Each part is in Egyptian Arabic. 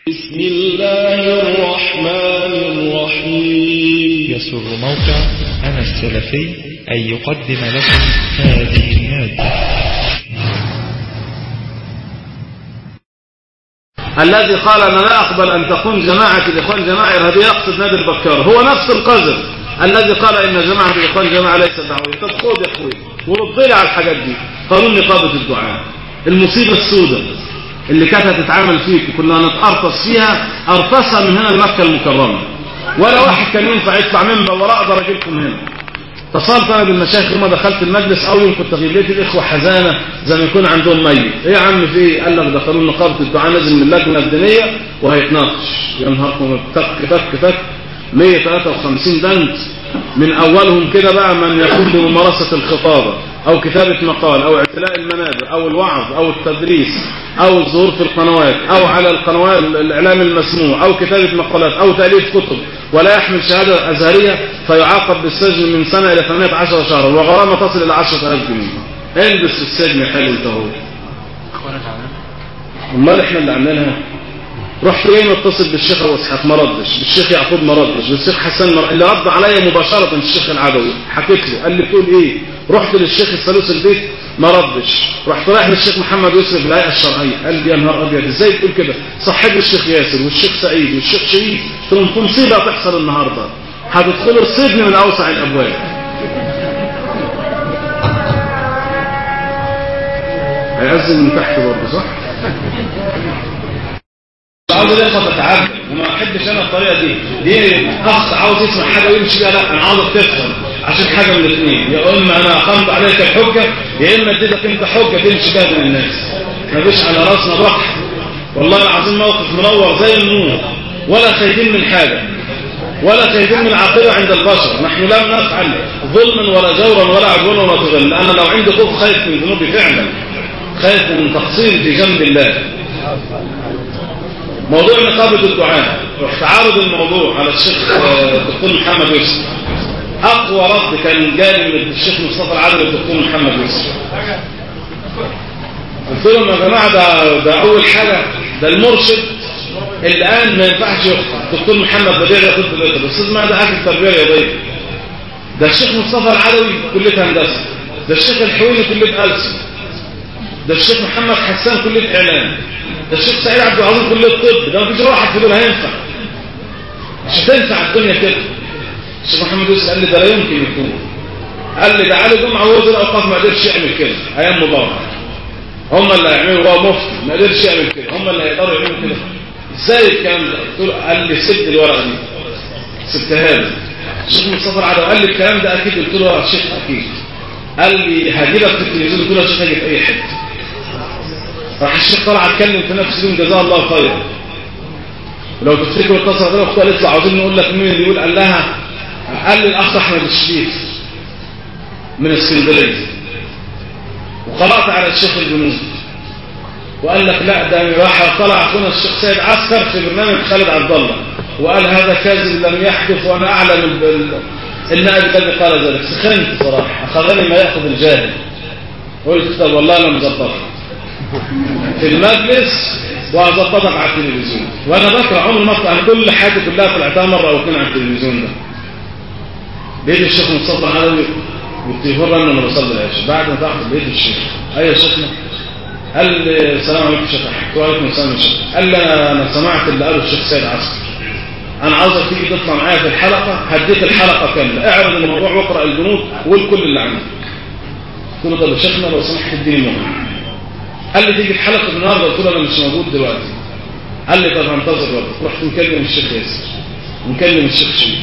بسم الله الرحمن الرحيم يسر موقع أنا السلفي أن يقدم لكم هذه المادة الذي قال أنا لا أقبل أن تكون جماعة الإخوان جماعة إرهابية يقصد نادي البكار هو نفس القذر الذي قال إن جماعة الإخوان جماعة ليست دعوية طب خد يا أخوي ورد على الحاجات دي قانون نقابة الدعاء المصيبة السوداء اللي كانت هتتعامل فيك وكنا هنتقرطس فيها أرطسها من هنا لمكة المكرمة ولا واحد كان ينفع يطلع منبر ولا أقدر أجيلكم هنا اتصلت انا بالمشايخ لما دخلت المجلس اول يوم كنت غيب لقيت الاخوه حزانه زي ما يكون عندهم ميت ايه يا عم في ايه قال لك ده قانون نقابه الدعاء نازل من اللجنه الدينيه وهيتناقش يا نهاركم تك تك تك 153 بند من اولهم كده بقى من يقوم بممارسه الخطابه او كتابه مقال او اعتلاء المنابر او الوعظ او التدريس او الظهور في القنوات او على القنوات الاعلام المسموع او كتابه مقالات او تاليف كتب ولا يحمل شهاده ازهريه فيعاقب بالسجن من سنه الى 18 شهرا وغرامه تصل الى 10000 جنيه البس في السجن حلو انت اهو امال احنا اللي عاملينها رحت ايه متصل بالشيخ ابو اسحاق ما ردش بالشيخ يعقوب ما ردش بالشيخ حسن مر... اللي رد عليا مباشره الشيخ العدوي حكيت له قال لي بتقول ايه رحت للشيخ الثالوث البيت ما ردش رحت رايح للشيخ محمد يوسف الهيئه الشرعيه قال لي يا نهار ابيض ازاي تقول كده صاحب الشيخ ياسر والشيخ سعيد والشيخ شريف قلت لهم مصيبه هتحصل النهارده هتدخلوا السجن من اوسع الابواب هيأذن من تحت برضه صح؟ عاوز الاخوه تتعجب وما احبش انا الطريقه دي دي اخ عاوز يسمع حاجه ويمشي بيها لا انا عاوزك تفهم عشان حاجه من الاثنين يا اما انا اقمت عليك الحجه يا اما اديتك انت حجه تمشي بيها بين الناس ما فيش على راسنا بحر والله العظيم موقف منور زي النور ولا خايفين من حاجه ولا خايفين من العاقبه عند البشر نحن لم نفعل ظلما ولا جورا ولا عدوانا ولا طغيان انا لو عندي خوف خايف من ذنوبي فعلا خايف من تقصيري في جنب الله موضوع نقابة الدعاء رحت عارض الموضوع على الشيخ الدكتور محمد يوسف أقوى رد كان جالي من الشيخ مصطفى العادل والدكتور محمد يوسف قلت لهم يا جماعة ده, ده أول حاجة ده المرشد الآن ما ينفعش يخطأ الدكتور محمد بديع ياخد بالإطر الأستاذ ما ده حاجة التربية الرياضية ده الشيخ مصطفى العدوي كلية هندسة ده الشيخ الحويني كلية ألسن ده الشيخ محمد حسان كلية إعلام ده الشيخ سعيد عبد العظيم كلية الطب ده مفيش واحد في دول هينفع مش هتنفع الدنيا كده الشيخ محمد يوسف قال لي ده لا يمكن يكون قال لي ده علي جمعه ووزير الاوقاف ما قدرش يعمل كده ايام مبارك هم اللي هيعملوا هو مفتي ما قدرش يعمل كده هم اللي هيقدروا يعملوا كده ازاي الكلام ده قلت له قال لي سد الورقه دي سبتها له الشيخ مصطفى العدوي قال لي الكلام ده اكيد قلت له يا شيخ اكيد قال لي هجيبك في التلفزيون قلت له يا شيخ هاجي في اي حته راح الشيخ طلع اتكلم في نفس اليوم جزاه الله خيرا ولو تفتكروا اتصل بينا اختها قالت له عاوزين نقول لك مين اللي يقول قال لها قال لي الاخ احمد الشريف من اسكندريه وقرات على الشيخ الجنوبي وقال لك لا ده راح طلع اخونا الشيخ سيد عسكر في برنامج خالد عبد الله وقال هذا كاذب لم يحدث وانا اعلم النائب الذي قال ذلك سخنت صراحه اخذني ما ياخذ الجاهل قلت طب والله انا مظبطها في المجلس وهظبطك على التلفزيون وانا بكره عمري ما اطلع كل حياتي كلها طلعتها مره او اثنين على التلفزيون ده لقيت الشيخ مصطفى العلوي والتليفون رن وانا بصلي العشاء بعد ما تاخد لقيت الشيخ ايوه يا شيخنا قال لي السلام عليكم يا شيخ احمد وعليكم السلام يا شيخ قال لي انا انا سمعت اللي قاله الشيخ سيد عسكر انا عاوزك تيجي تطلع معايا في الحلقه هديك الحلقه كامله اعرض الموضوع واقرا البنود وقول كل اللي عندك قلت له طب يا شيخنا لو سمحت اديني مهله قال لي تيجي الحلقه النهارده قلت له انا مش موجود دلوقتي قال لي طب هنتظر برضه رحت مكلم الشيخ ياسر ومكلم الشيخ شريف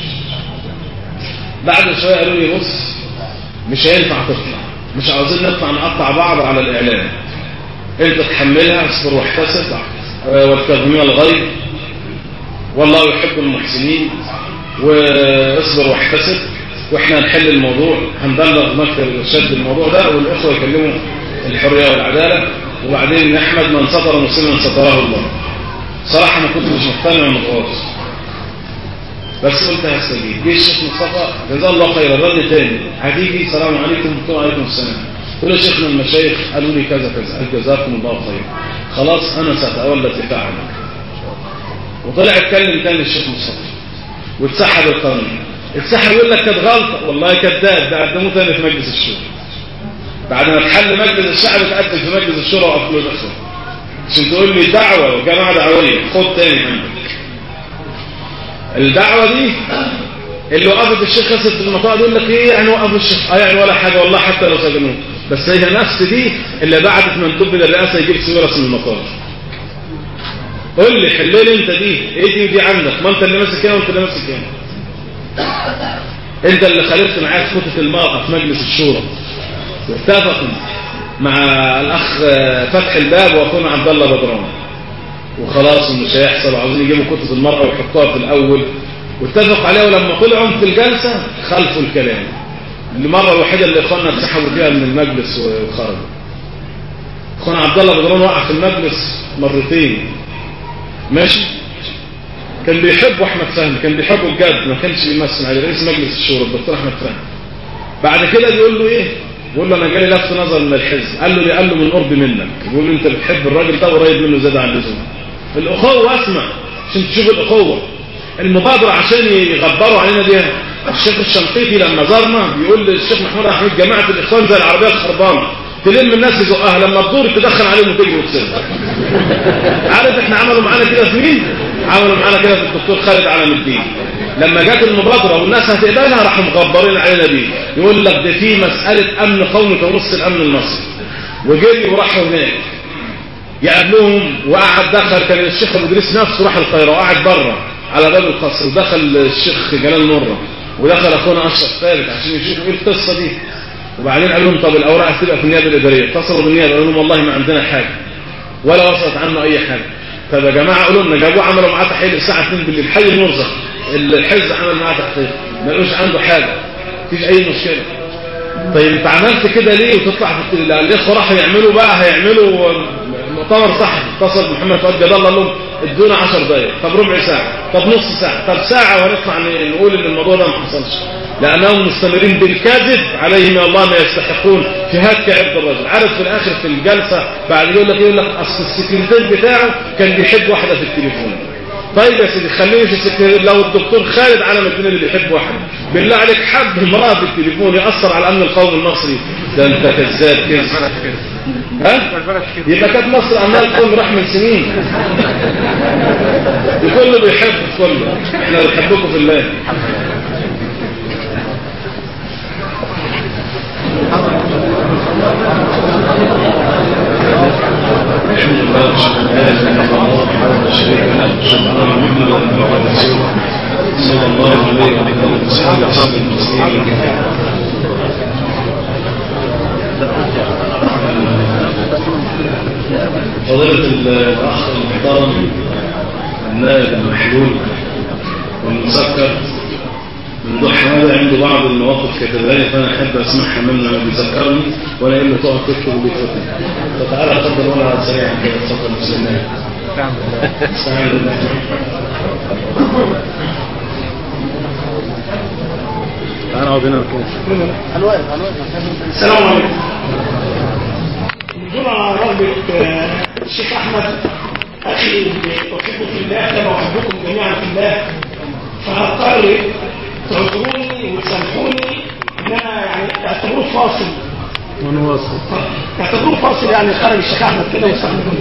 بعد شويه قالوا لي بص مش هينفع تطلع مش عاوزين نطلع نقطع بعض على الاعلام انت تحملها اصبر واحتسب والكاظمين الغيظ والله يحب المحسنين واصبر واحتسب واحنا هنحل الموضوع هنبلغ مكتب شد الموضوع ده والاخوه يكلموا الحرية والعدالة وبعدين أحمد من سطر مسلما ستره الله صراحة ما كنت مش مقتنع من خالص بس قلت هستجيب جه الشيخ مصطفى جزاه الله خيرا رن تاني هتيجي السلام عليكم قلت له عليكم السلام قلت له شيخنا المشايخ قالوا لي كذا كذا قال جزاكم الله خيرا خلاص انا ساتولى الدفاع عنك وطلع اتكلم تاني الشيخ مصطفى واتسحب القانون اتسحب يقول لك كانت غلطه والله كذاب ده قدموه تاني في مجلس الشورى بعد ما اتحل مجلس الشعب اتقدم في مجلس الشورى وقفلوا دخل عشان تقول لي دعوه وجماعه دعويه خد تاني عندك الدعوه دي اللي وقفت الشيخ ياسر في المطاعم يقول لك ايه يعني وقف الشيخ اه يعني ولا حاجه والله حتى لو سجنوه بس هي نفس دي اللي بعتت مندوب للرئاسه يجيب سيوره من المطار قول لي حل لي انت دي ايه دي ودي عندك ما انت اللي ماسك هنا وانت اللي ماسك هنا انت اللي خالفت معاك خطه المراه في مجلس الشورى واتفقوا مع الاخ فتح الباب واخونا عبد الله بدران وخلاص مش هيحصل عاوزين يجيبوا خطه المراه ويحطوها في الاول واتفقوا عليها ولما طلعوا في الجلسه خلفوا الكلام المره الوحيده اللي اخواننا اتسحبوا فيها من المجلس وخرجوا اخونا عبد الله بدران وقع في المجلس مرتين ماشي كان بيحبه احمد فهمي كان بيحبه بجد ما كانش بيمثل عليه رئيس مجلس الشورى الدكتور احمد فهمي بعد كده بيقول له ايه بيقول له انا جالي لفت نظر من الحزب قال له ليه قال له من قرب منك بيقول له انت بتحب الراجل ده قريب منه زياده عن اللزوم الاخوه اسمع عشان تشوف الاخوه المبادره عشان يغبروا علينا بيها الشيخ الشنقيطي لما زارنا بيقول للشيخ محمود احمد جماعه الاخوان زي العربيه الخربانه تلم الناس يزقها لما تدور تدخل عليهم وتجري وتسيبها عارف احنا عملوا معانا كده في مين عملوا معانا كده في الدكتور خالد علم الدين لما جت المبادرة والناس هتقبلها راحوا مغبرين علينا بيه يقول لك ده في مسألة أمن قومي كنص الأمن المصري وجري وراحوا هناك يقابلوهم وقعد دخل كان الشيخ ابو ادريس نفسه راح القاهره وقعد بره على باب القصر ودخل الشيخ جلال مره ودخل اخونا اشرف ثابت عشان يشوفوا ايه القصه دي وبعدين قال لهم طب الاوراق هتبقى في النيابه الاداريه اتصلوا بالنيابه قالوا لهم والله ما عندنا حاجه ولا وصلت عنه اي حاجه طب يا جماعه قولوا لنا جابوه عملوا معاه تحقيق الساعه 2 بالليل حي المرزق الحزب عمل معاه تحقيق ما لقوش عنده حاجه مفيش اي مشكله طيب انت عملت كده ليه وتطلع في الاخوه راحوا يعملوا بقى هيعملوا مؤتمر صحفي اتصل محمد فؤاد جلال الله لهم ادونا 10 دقائق طب ربع ساعه طب نص ساعه طب ساعه ونطلع نقول ان الموضوع ده ما حصلش لانهم مستمرين بالكذب عليه من الله ما يستحقون في هتك عبد الرجل عارف في الاخر في الجلسه بعد يقول لك يقول لك اصل السكرتير بتاعه كان بيحب واحده في التليفون طيب يا سيدي خليني في السكرتير لو الدكتور خالد علم الدين اللي بيحب واحده بالله عليك حب امراه في التليفون ياثر على الامن القومي المصري ده انت كذاب كذب ها يبقى كانت مصر عمال تكون راح من سنين كله بيحب كله احنا بنحبكم في الله صلى الله عليه وسلم فضيلة الأخ المحترم النائب المحلول والمسكر من ضحى هذا عنده بعض المواقف كتبها لي فأنا أحب أسمعها منه لما بيذكرني وأنا إلا تقعد تكتب اللي فاتني فتعالى تفضل وأنا سريعا كده تفضل مسلمين استعين بالله تعالى اقعد هنا السلام عليكم نزول على رغبة الشيخ أحمد أخي بتوفيقه في الله كما أحبكم جميعا في الله فهضطر تعذروني وتسامحوني إن أنا يعني اعتبروه فاصل ونواصل اعتبروه فاصل يعني خرج الشيخ أحمد كده وسامحوني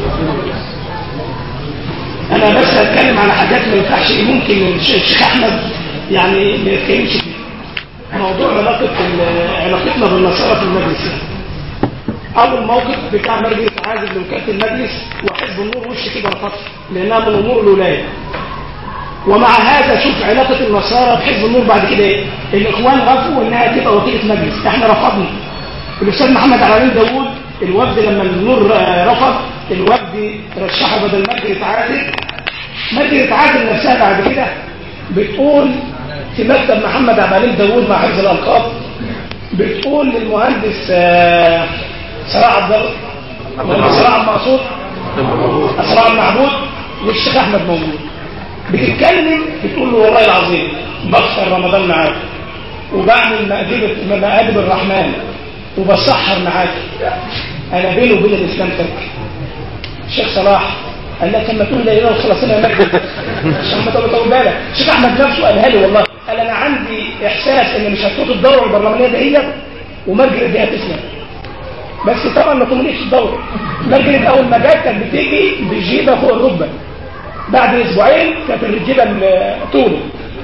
أنا بس هتكلم على حاجات ما ينفعش ممكن الشيخ أحمد يعني ما يتكلمش فيها موضوع علاقة علاقتنا بالنصارى في المجلس أول موقف بتاع مجلس عازل لوكالة المجلس وحزب النور وش كده رفض لأنها من أمور الولاية ومع هذا شوف علاقة النصارى بحزب النور بعد كده ايه الإخوان رفضوا إنها تبقى وكيلة مجلس إحنا رفضنا الأستاذ محمد علي داوود الوفد لما النور رفض الوفد رشحه بدل مجلس عادل مجلس عادل نفسها بعد كده بتقول في مكتب محمد عبد داوود مع حفظ الألقاب بتقول للمهندس سراع عبد الله سراع المقصود سراع المعبود والشيخ احمد موجود بتتكلم بتقول له والله العظيم بفطر رمضان معاك وبعمل مأدبة مآدب الرحمن وبسحر معاك انا بيني وبين الاسلام ترك الشيخ صلاح قال لك لما تقول لا اله الا الله خلاص انا مجد عشان ما تطول بالك الشيخ احمد نفسه قالها لي والله قال انا عندي احساس ان مش هتفوت الدوره البرلمانيه دهيت ومرجع دي هتسلم بس طبعا ما تمليش الدوره مرجع اول ما جت كانت بتيجي بجيبه فوق الركبه بعد اسبوعين كانت الجيبه طوله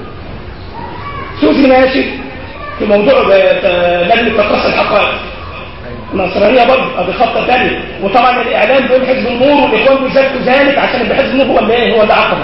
سوزي ماشي في موضوع لجنه تقصي الحقائق النصرانية برضه ادي خطة تانية وطبعا الاعلام بيقول حزب النور والاخوان بيزكوا ذلك عشان حزب النور هو اللي ايه هو اللي عقبه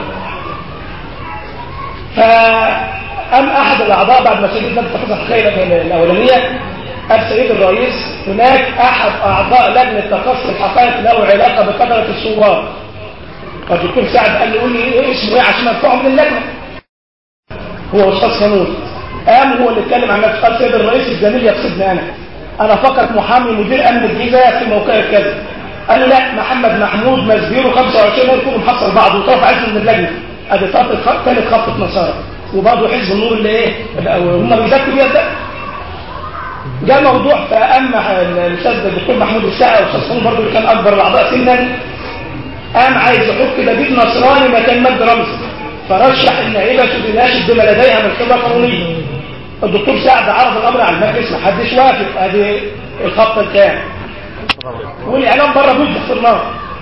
فقام احد الاعضاء بعد ما سيدنا اتخذ الخيرة الاولانية قال سيد الرئيس هناك احد اعضاء لجنة تقصي الحقائق له علاقة بقدرة الصوار فالدكتور سعد قال لي قول لي ايه اسمه ايه عشان ارفعه من اللجنة هو استاذ قانون قام هو اللي اتكلم عن نفسه قال سيد الرئيس الزميل يقصدني انا انا فقط محامي مدير امن الجيزه في موقع كذا قال له لا محمد محمود مسبيره 25 يكون محصل بعض وطرف عز من اللجنه ادي طرف ثالث خطه نصارى وبرضه حزب النور اللي ايه هم بيذاكروا بيها ده جاء موضوع فاما الاستاذ الدكتور محمود الساعه والاستاذ صنو برضه اللي كان اكبر الاعضاء سنا قام عايز يحط لبيب نصراني مكان مجد رمزي فرشح النائبه تناشد بما لديها من خبره قانونيه الدكتور سعد عرض الامر على المجلس ما حدش وافق ادي الخط الكام والاعلام بره بيفتح في النار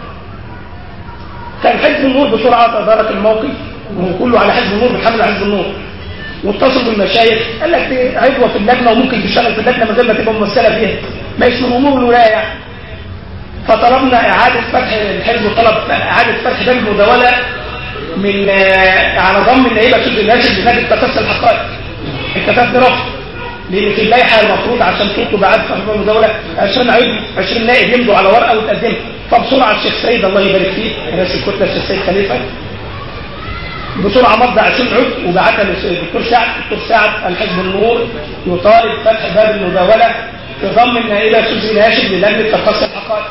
كان حزب النور بسرعه تدارك الموقف وهو كله على حزب النور بيحمل على حزب النور واتصل بالمشايخ قال لك دي عضوه في اللجنه وممكن تشتغل في اللجنه من غير ما تبقى ممثله فيها ما اسمه امور الولايه يعني فطلبنا اعاده فتح الحزب طلب اعاده فتح باب المداوله من على ضم النائبه سوزي الناشد لنادي التقصي الحقائق اتفقت رفض لان في اللائحه المفروض عشان تطلب بعد صاحب المداوله 20 عضو 20 نائب يمضوا على ورقه وتقدمها فبسرعه الشيخ سيد الله يبارك فيه رئيس الكتله الشيخ سيد خليفه بسرعه مضى 20 عضو وبعتها للدكتور سعد الدكتور سعد الحزب النور يطالب فتح باب المداوله في ضم النائبه سوزي ناشد للجنه تقصي الحقائق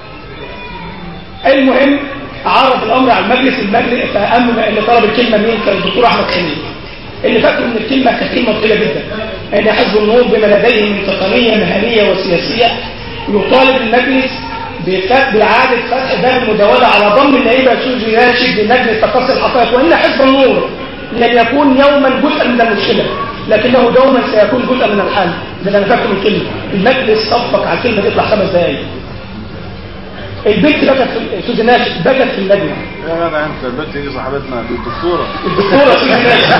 المهم عرض الامر على المجلس المجلس فاهم اللي طلب الكلمه مين كان الدكتور احمد خليل اللي فاكره ان الكلمه كانت كلمه طويله جدا ان حزب النور بما لديه من تقنيه مهنيه وسياسيه يطالب المجلس بإعادة فتح باب المداولة على ضم النائبة سوزي راشد للجنة تقصي الحقائق وإن حزب النور لن يكون يوما جزءا من المشكلة لكنه دوما سيكون جزءا من الحل ده انا فاكر الكلمة المجلس صفق على الكلمة تطلع خمس دقايق البنت بكت في سوزي ناشد بكت في اللجنة يا جدع انت البنت دي صاحبتنا دي الدكتوره الدكتورة سوزي ناشد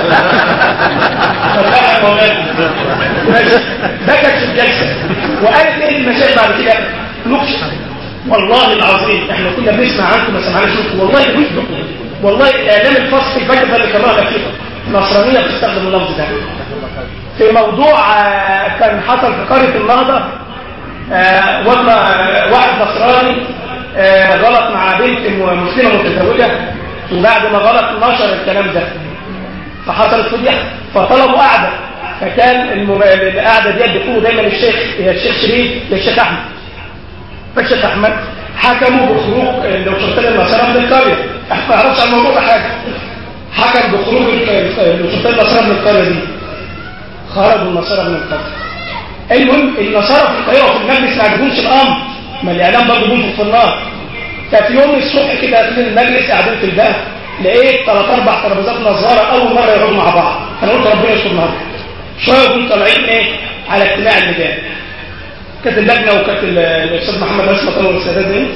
بكت في الجلسة وقالت ايه المشاهد بعد كده نكشف والله العظيم احنا كنا بنسمع عنكم ما سمعناش منكم والله بنسمع والله الاعلام الفصل الفجر ده اللي كرهنا فيه نصرانيه بتستخدم اللفظ ده في موضوع آه، كان حصل في قريه النهضه آه، وضع آه، واحد نصراني آه، غلط مع بنت م- مسلمه متزوجه وبعد ما غلط نشر الكلام ده فحصلت فضيحه فطلبوا قعده فكان المب... القعده دي بيكونوا دايما الشيخ يا الشيخ شريف يا الشيخ احمد فالشيخ احمد حكموا بخروج لو شرطين النصارى من القريه احنا ما نعرفش عن الموضوع ده حاجه حكم بخروج لو شرطين النصارى من القريه دي خرجوا النصارى من القريه المهم النصارى في القاهره وفي المجلس ما عجبهمش الامر ما الاعلام برضه بينفخ في النار ففي يوم الصبح كده قاعدين المجلس قاعدين في الباب لقيت ثلاث اربع ترابيزات نظاره اول مره يقعدوا مع بعض انا قلت ربنا يستر النهارده شويه يكونوا طالعين ايه على اجتماع اللجان كانت اللجنه وكانت ال- الاستاذ محمد اسمه كانوا السادات دي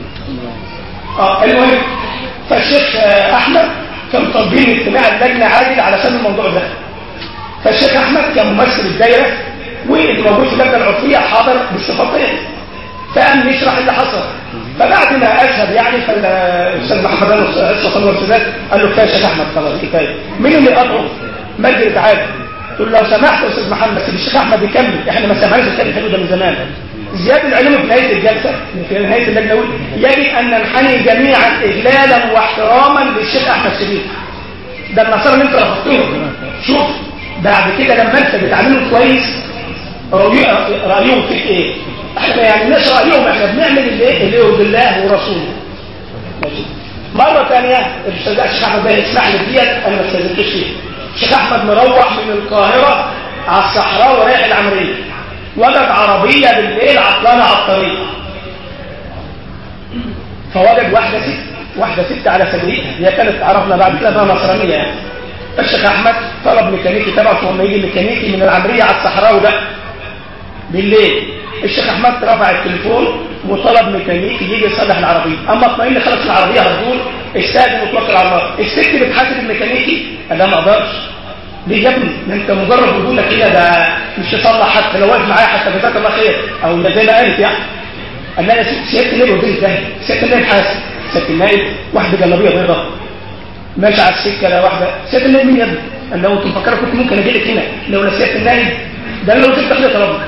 اه المهم فالشيخ آه، احمد كان طالبين اجتماع اللجنه عاجل علشان الموضوع ده فالشيخ احمد كان ممثل الدايره والموجود في اللجنه العرفيه حاضر بالصفتين فقام يشرح اللي حصل فبعد ما اشهد يعني فالاستاذ محمد الصفا والسادات قال له كفايه يا شيخ احمد خلاص كفايه مين اللي قطعه؟ مجد تعالى قلت له لو سمحت يا استاذ محمد سيب الشيخ احمد يكمل احنا ما سمعناش الكلام الحلو ده من زمان زياد العلوم في نهايه الجلسه في نهايه اللجنه يقول يجب ان ننحني جميعا اجلالا واحتراما للشيخ احمد شريف ده النصارى اللي انت رفضتهم شوف بعد كده لما انت بتعاملهم كويس رأي- رايهم فيك ايه احنا يعني مش رايهم احنا بنعمل اللي اللي يرضي الله ورسوله ماشي مره ثانيه الاستاذ الشيخ احمد بقى يسمح لي ديت انا ما استاذنتوش فيها الشيخ احمد مروح من القاهره على الصحراء ورايح العمريه وجد عربيه بالليل عطلانه على الطريق فوجد واحده ست واحده ست على سجيتها هي كانت عرفنا بعد كده انها نصرانيه يعني الشيخ احمد طلب ميكانيكي تبعه لما يجي ميكانيكي من العمريه على الصحراوي ده بالليل الشيخ احمد رفع التليفون وطلب ميكانيكي يجي يصلح العربيه اما اطمئن خلص العربيه هتقول استاذن وتوكل على الله الست بتحاسب الميكانيكي قال لها ما اقدرش ليه يا ابني ده انت مجرد بتقول لك كده ده مش تصلح حتى لو واقف معايا حتى جزاك الله خير او ده زي ما قالت يعني قال لها يا ست سياده النائب وديت ده سياده النائب حاسب سياده النائب واحده جلابيه بيضاء ماشي على السكه لا واحده سياده النائب مين يا ابني؟ قال لو انت مفكره كنت ممكن اجي لك هنا لولا سياده النائب ده انا لو جبت تخليه طلبك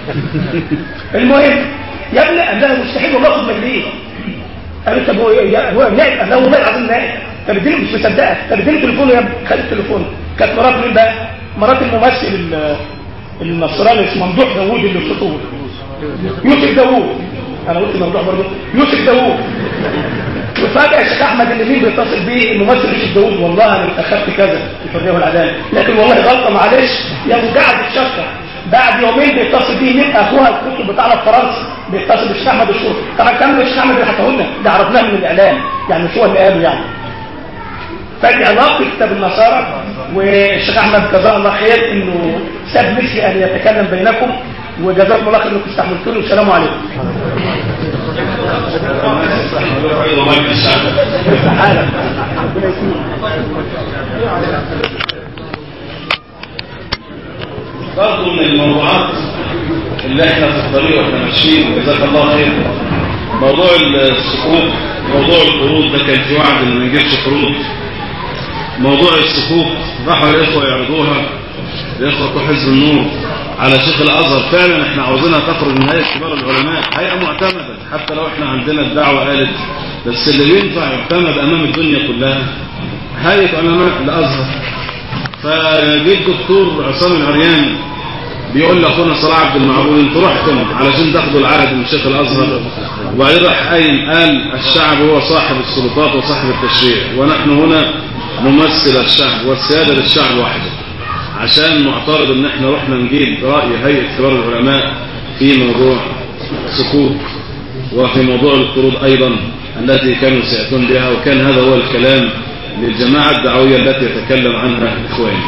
المهم يا ابني قال لها مستحيل والله اخد مجليه قالت طب هو يا- هو نائب قال لها والله العظيم نائب طب اديني مش مصدقه طب اديني تليفونه يا ابني خد التليفون كانت مرات مين بقى؟ مرات الممثل ال- النصراني اسمه ممدوح داوود اللي في سطور يوسف داوود انا قلت ممدوح برضه يوسف داوود وفجأة الشيخ أحمد اللي مين بيتصل بيه الممثل يوسف داوود والله أنا اتأخرت كذا الحرية والعدالة لكن والله غلطة معلش يا أبو قاعد الشقة بعد يومين بيتصل بيه مين أخوها الكتب بتاعنا في فرنسا بيتصل بالشيخ أحمد الشور طبعا كان الشيخ أحمد اللي حكاه لنا ده عرفناه من الإعلام يعني مش هو اللي قاله يعني فدي علاقة كتاب النصارى والشيخ أحمد جزاه الله خير إنه ساب مثلي أن يتكلم بينكم وجزاكم الله خير إنكم استحملتوني والسلام عليكم. تعالى ربنا يكرمك. برضه من الموضوعات اللي احنا في الطريق واحنا ماشيين جزاك الله خير موضوع الصكوك موضوع القروض ده كان في وعد ان ما نجيبش قروض موضوع الصكوك راحوا الاخوه يعرضوها الاخوه بتوع حزب النور على شيخ الازهر فعلا احنا عاوزينها تخرج من هيئه كبار العلماء هيئه معتمده حتى لو احنا عندنا الدعوه قالت بس اللي ينفع يعتمد امام الدنيا كلها هيئه علماء الازهر فجه الدكتور عصام العريان بيقول لاخونا صلاح عبد المعبود انتوا رحتم علشان تاخدوا العهد من شيخ الازهر وبعدين راح قايم قال الشعب هو صاحب السلطات وصاحب التشريع ونحن هنا نمثل الشعب والسياده للشعب وحده عشان معترض ان احنا رحنا نجيب راي هيئه كبار العلماء في موضوع سكوك وفي موضوع القروض ايضا التي كانوا سيأتون بها وكان هذا هو الكلام للجماعة الدعوية التي يتكلم عنها إخواني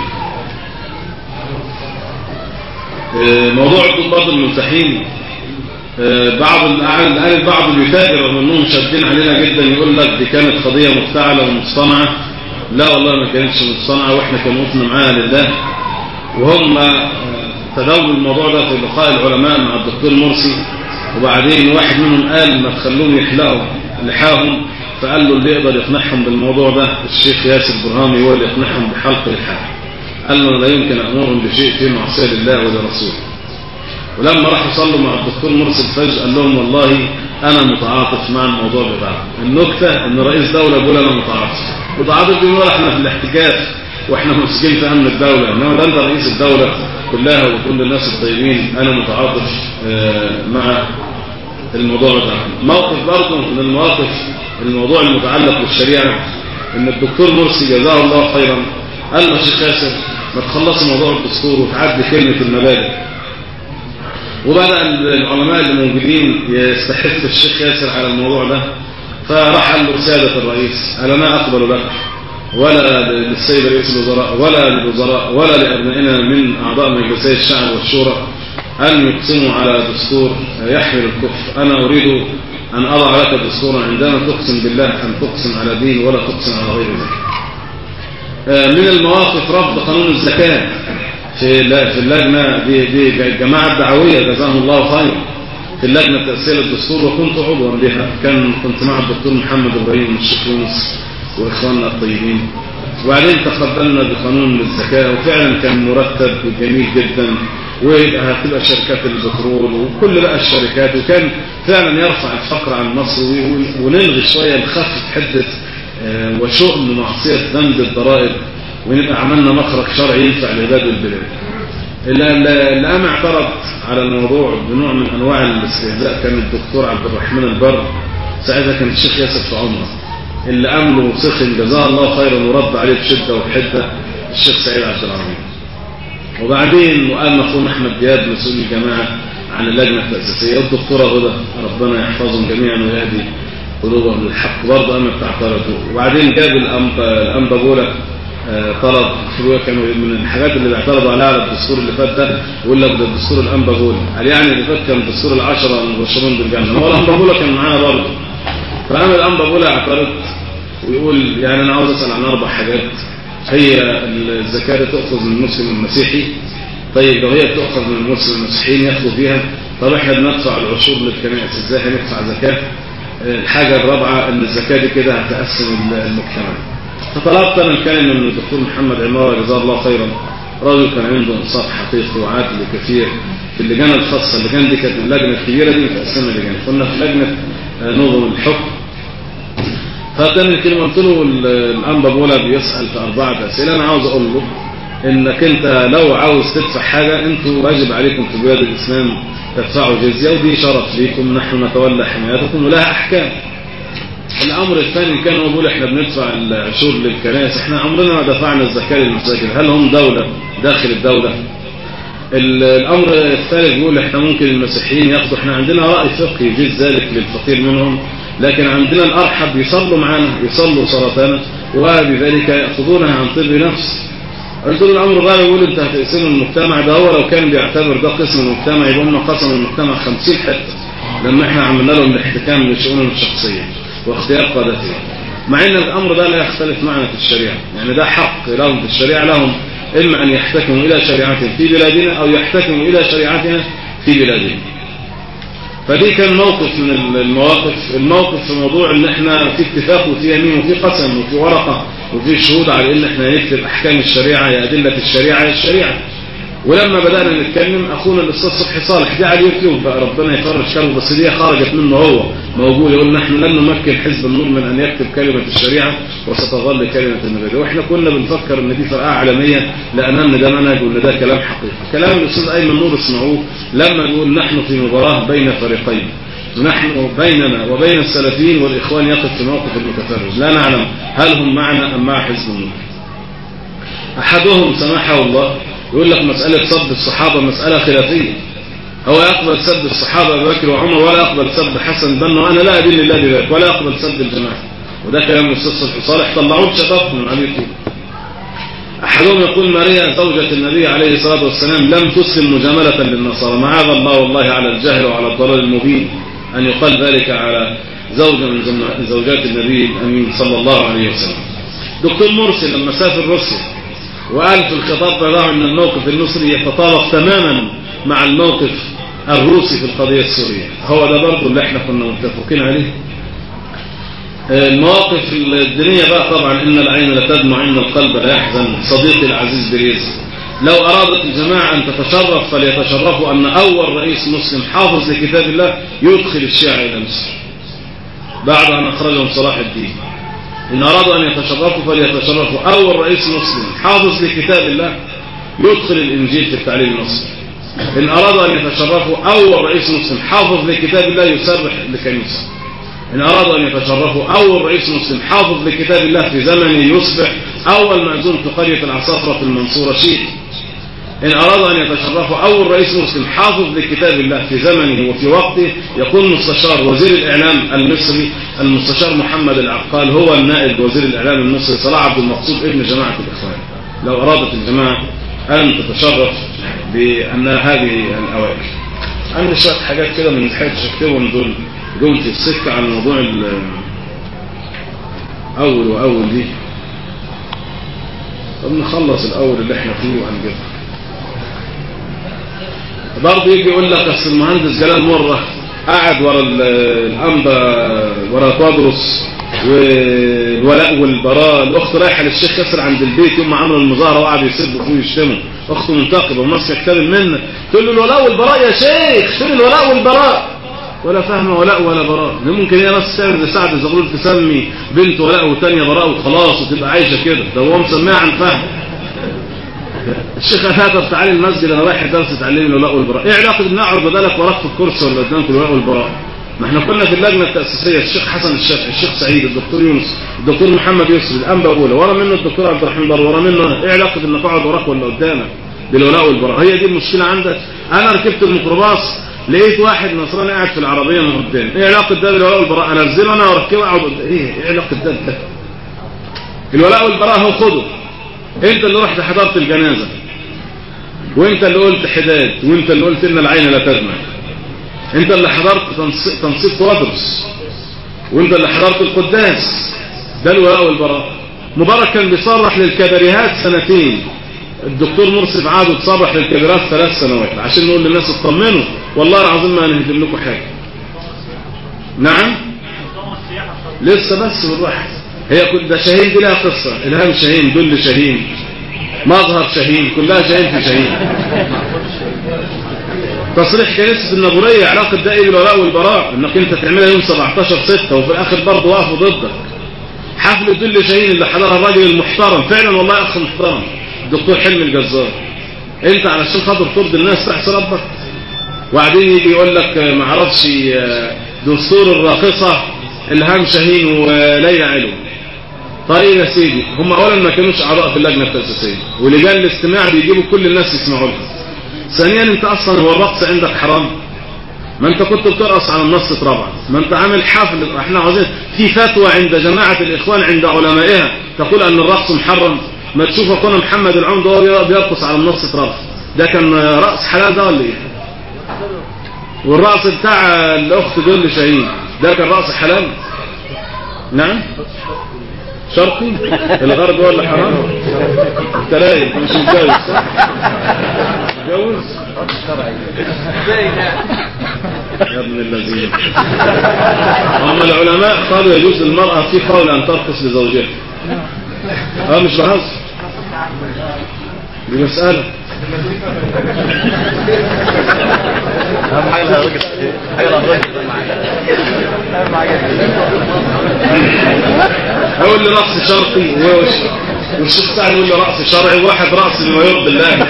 آه، موضوع الضباط الملتحين آه، بعض الآن الآن البعض بيتاجر رغم انهم شادين علينا جدا يقول لك دي كانت قضية مفتعلة ومصطنعة لا والله ما كانتش مصطنعة واحنا كان وقفنا معاها لله وهم آه، تداولوا الموضوع ده في لقاء العلماء مع الدكتور مرسي وبعدين واحد منهم قال ما تخلوهم يحلقوا لحاهم فقال له اللي يقدر يقنعهم بالموضوع ده الشيخ ياسر برهامي هو اللي يقنعهم بحلق اللحاف قال له لا يمكن امرهم بشيء في معصيه لله ولرسوله ولما راحوا صلوا مع الدكتور مرسي الفج قال لهم والله انا متعاطف مع الموضوع بتاعه النكته ان رئيس دوله بيقول انا متعاطف متعاطف بيقول احنا في الاحتجاج واحنا مسجين في امن الدوله انما ده انت رئيس الدوله كلها وتقول للناس الطيبين انا متعاطف آه، مع الموضوع ده موقف برضه من المواقف الموضوع المتعلق بالشريعة ان الدكتور مرسي جزاه الله خيرا قال له شيخ ياسر ما تخلص موضوع الدستور وتعدي كلمة المبادئ وبدأ العلماء اللي موجودين يستحث الشيخ ياسر على الموضوع ده فراح قال له سيادة الرئيس أنا ما أقبل لك ولا للسيد رئيس الوزراء ولا للوزراء ولا لأبنائنا من أعضاء مجلسي الشعب والشورى أن يقسموا على دستور يحمل الكفر أنا أريد أن أضع لك دستورا عندما تقسم بالله أن تقسم على دين ولا تقسم على غير ذلك من المواقف رفض قانون الزكاة في في اللجنة دي, دي الجماعة الدعوية جزاهم الله خير في اللجنة تأسيس الدستور وكنت عضوا بها كان كنت مع الدكتور محمد إبراهيم الشيخ يونس وإخواننا الطيبين وبعدين تقبلنا بقانون الزكاة وفعلا كان مرتب وجميل جدا وهتبقى شركات البترول وكل بقى الشركات وكان فعلا يرفع الفقر عن مصر ونلغي شوية نخفف حدة وشؤم معصية ذنب الضرائب ونبقى عملنا مخرج شرعي ينفع العباد والبلاد اللي قام اعترض على الموضوع بنوع من انواع الاستهزاء كان الدكتور عبد الرحمن البر ساعتها كان الشيخ ياسر في عمره اللي امله سخن جزاه الله خيرا ورد عليه بشده وبحده الشيخ سعيد عبد العظيم وبعدين وقام اخونا احمد دياب مسؤول الجماعه عن اللجنه التاسيسيه والدكتوره هدى ربنا يحفظهم جميعا ويهدي قلوبهم للحق برضه أما بتعترضوا وبعدين جاب الأنبا الأنبا بولا آه، طلب شوية كانوا من الحاجات اللي بيعترضوا عليها على الدستور اللي فات ده يقول لك ده الدستور الأنبا بولا قال يعني اللي فات كان دستور العشرة المبشرون بالجنة هو الأنبا بولا كان معانا برضه فقام الأنبا بولا اعترض ويقول يعني أنا عاوز أسأل عن أربع حاجات هي الزكاة تأخذ من المسلم المسيحي طيب لو هي بتأخذ من المسلم المسيحيين ياخدوا فيها طب احنا بندفع العشور للكنائس ازاي هندفع زكاة الحاجة الرابعة ان الزكاة دي كده هتقسم المجتمع فطلبت انا الكلمة من الدكتور محمد عمار جزاه الله خيرا راجل كان عنده انصاف حقيقي وعدل كثير في اللجان الخاصة اللجان دي كانت اللجنة الكبيرة دي متقسمة لجان كنا في لجنة نظم الحكم فكان الكلمة قلت له الأنبا بولا بيسأل في أربعة أسئلة أنا عاوز أقول له إنك أنت لو عاوز تدفع حاجة أنتوا واجب عليكم في بلاد الإسلام تدفعوا جزية ودي شرف ليكم نحن نتولى حمايتكم ولها أحكام الأمر الثاني كان هو بيقول إحنا بندفع العشور للكنائس إحنا عمرنا ما دفعنا الزكاة للمساجد هل هم دولة داخل الدولة الأمر الثالث بيقول إحنا ممكن المسيحيين ياخدوا إحنا عندنا رأي فقهي يجيز ذلك للفقير منهم لكن عندنا الأرحب يصلوا معنا يصلوا صلاتنا وبذلك يأخذونها عن طب نفس قلت له الأمر الرابع يقول أنت هتقسم المجتمع ده هو لو كان بيعتبر ده قسم المجتمع يبقى هم قسموا المجتمع 50 حتة لما احنا عملنا لهم الاحتكام لشؤونهم الشخصية واختيار قادتهم مع ان الأمر ده لا يختلف معنا في الشريعة يعني ده حق لهم في الشريعة لهم إما أن يحتكموا إلى شريعتهم في بلادنا أو يحتكموا إلى شريعتنا في بلادنا فدي كان موقف من المواقف الموقف في موضوع ان احنا في اتفاق وفي يمين وفي قسم وفي ورقة وفي شهود على ان احنا نكتب احكام الشريعة يا ادلة الشريعة يا الشريعة ولما بدأنا نتكلم اخونا الاستاذ صبحي صالح دي على اليوتيوب بقى ربنا يفرج كربه بس دي خرجت منه هو موجود يقول نحن لن نمكن حزب النور من ان يكتب كلمة الشريعة وستظل كلمة النبي واحنا كنا بنفكر ان دي فرقة عالمية لان ده منهج وان ده كلام حقيقي كلام الاستاذ ايمن نور اسمعوه لما يقول نحن في مباراة بين فريقين نحن بيننا وبين السلفيين والإخوان يقف في موقف المتفرج لا نعلم هل هم معنا أم مع حزب النور أحدهم سمحه الله يقول لك مسألة سب الصحابة مسألة خلافية هو يقبل سب الصحابة أبو بكر وعمر ولا يقبل سب حسن بن وأنا لا أدل الله بذلك ولا يقبل سب الجماعة وده كلام الأستاذ صالح صالح طلعوه بشططهم على اليوتيوب أحدهم يقول ماريا زوجة النبي عليه الصلاة والسلام لم تسلم مجاملة للنصارى معاذ الله والله على الجهل وعلى الضلال المبين أن يقال ذلك على زوجة من زوجات النبي الأمين صلى الله عليه وسلم دكتور مرسي لما سافر روسيا وقال في الخطاب له أن الموقف المصري يتطابق تماما مع الموقف الروسي في القضية السورية هو ده برضه اللي احنا كنا متفقين عليه المواقف الدينية بقى طبعا إن العين لا تدمع إن القلب لا يحزن صديقي العزيز بريز لو أرادت الجماعة أن تتشرف فليتشرفوا أن أول رئيس مسلم حافظ لكتاب الله يدخل الشيعة إلى مصر بعد أن أخرجهم صلاح الدين إن أرادوا أن يتشرفوا فليتشرفوا أول رئيس مسلم حافظ لكتاب الله يدخل الإنجيل في التعليم المصري إن أرادوا أن يتشرفوا أول رئيس مسلم حافظ لكتاب الله يسرح لكنيسة إن أرادوا أن يتشرفوا أول رئيس مسلم حافظ لكتاب الله في زمنه يصبح أول مأذون في قرية العصافرة في المنصورة شيعي إن أرادوا أن يتشرفوا أول رئيس مسلم حافظ لكتاب الله في زمنه وفي وقته يكون مستشار وزير الإعلام المصري المستشار محمد العقال هو النائب وزير الإعلام المصري صلاح عبد المقصود ابن جماعة الإخوان لو أرادت الجماعة أن تتشرف بأن هذه الأوائل عندي شوية حاجات كده من حيث شكتهم دول جم في السكة عن موضوع أول وأول دي طب نخلص الأول اللي احنا فيه وهنجيبها برضه يجي يقول لك اصل المهندس جلال مره قاعد ورا الانبا ورا تواضرس والولاء والبراء الاخت رايحه للشيخ ياسر عند البيت يوم ما عملوا المظاهره وقعدوا يسبوا فيه ويشتموا اخته منتقبه وماسكه كتاب المنه تقول له الولاء والبراء يا شيخ فين الولاء والبراء ولا فاهمه ولاء ولا براء ممكن هي ناس تعمل زي سعد زغلول تسمي بنت ولاء وثانيه براء وخلاص وتبقى عايشه كده ده هو مسميها عن فهم الشيخ هاتف تعالي المسجد انا رايح درس تعلمني الولاء والبراء ايه علاقه ان اقعد بدلك وراك في الكرسي ولا قدامك الولاء والبراء ما احنا كنا في اللجنه التاسيسيه الشيخ حسن الشافعي الشيخ سعيد الدكتور يونس الدكتور محمد يسري الانبا اولى ورا منه الدكتور عبد الرحمن بر ورا منه ايه علاقه انك اقعد وراك ولا قدامك بالولاء والبراء هي دي المشكله عندك انا ركبت الميكروباص لقيت واحد نصراني قاعد في العربيه من قدام ايه علاقه ده بالولاء والبراء انزله انا واركبه اقعد قدام. ايه ايه علاقه ده بده الولاء والبراء هو خده انت اللي رحت حضرت الجنازه وانت اللي قلت حداد وانت اللي قلت ان العين لا تدمع انت اللي حضرت تنص- تنصيب طوادرس وانت اللي حضرت القداس ده الولاء والبراء مبارك كان بيصرح للكباريهات سنتين الدكتور مرسي عاد تصرح للكباريهات ثلاث سنوات عشان نقول للناس اطمنوا والله العظيم ما هنهدم لكم حاجه نعم لسه بس بالواحد هي كل ده شاهين دي لها قصه الهام شاهين دل شاهين مظهر شاهين كلها شاهين في شاهين تصريح كنيسة النبورية علاقة ده ايه بالولاء والبراء انك انت تعملها يوم 17 6 وفي الاخر برضه وقفوا ضدك حفل دل شاهين اللي حضرها الراجل المحترم فعلا والله اخ محترم الدكتور حلمي الجزار انت علشان خاطر ترضي الناس تحسن ربك وبعدين يجي يقول لك آه، ما اعرفش آه، دستور الراقصة الهام شاهين وليلى علو طيب يا سيدي هم اولا ما كانوش اعضاء في اللجنه التاسيسيه ولجان الاستماع بيجيبوا كل الناس يسمعوا لها ثانيا انت اصلا هو الرقص عندك حرام ما انت كنت بترقص على النص رابعه ما انت عامل حفل احنا عاوزين في فتوى عند جماعه الاخوان عند علمائها تقول ان الرقص محرم ما تشوف اخونا محمد العمد وهو بيرقص على النص رابعه ده كان رقص حلال ده ولا ايه والرقص بتاع الاخت دول شاهين ده كان رقص حلال نعم شرقي الغرب هو اللي حرام انت رايق انت مش متجوز صح؟ متجوز يا ابن الذين هم العلماء قالوا يجوز للمرأة في قول أن ترقص لزوجها اه مش بهزر دي مسألة اهم حاجه الراجل حاجه الراجل هيقول لي رقص شرقي وش- والشيخ سعد يقول لي رقص شرعي وواحد رقص بما يرضي الله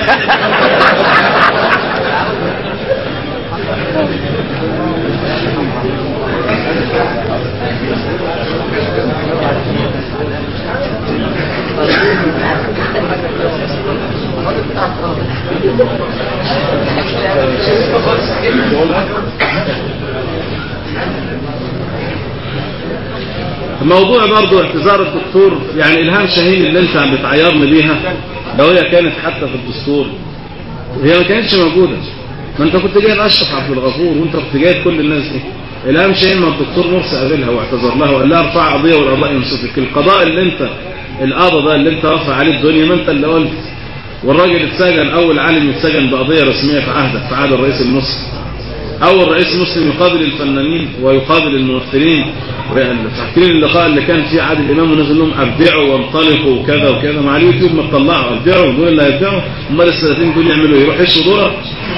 موضوع برضه اعتذار الدكتور يعني الهام شاهين اللي انت عم بتعيرني بيها لو هي كانت حتى في الدستور هي ما كانتش موجوده ما انت كنت جايب اشرف عبد الغفور وانت كنت جايب كل الناس دي الهام شاهين ما الدكتور مرسي قابلها واعتذر لها وقال لها ارفع قضيه والقضاء ينصفك القضاء اللي انت القضاء ده اللي انت رافع عليه الدنيا ما انت اللي قلت والراجل اتسجن اول عالم يتسجن بقضيه رسميه في عهدك في عهد الرئيس المصري اول رئيس مسلم يقابل الفنانين ويقابل الممثلين فاكرين اللقاء اللي كان فيه عادل امام ونزل لهم ابدعوا وانطلقوا وكذا وكذا مع اليوتيوب ما تطلعوا ابدعوا دول اللي هيبدعوا امال السنتين دول يعملوا ايه يروحوا يشوا دولار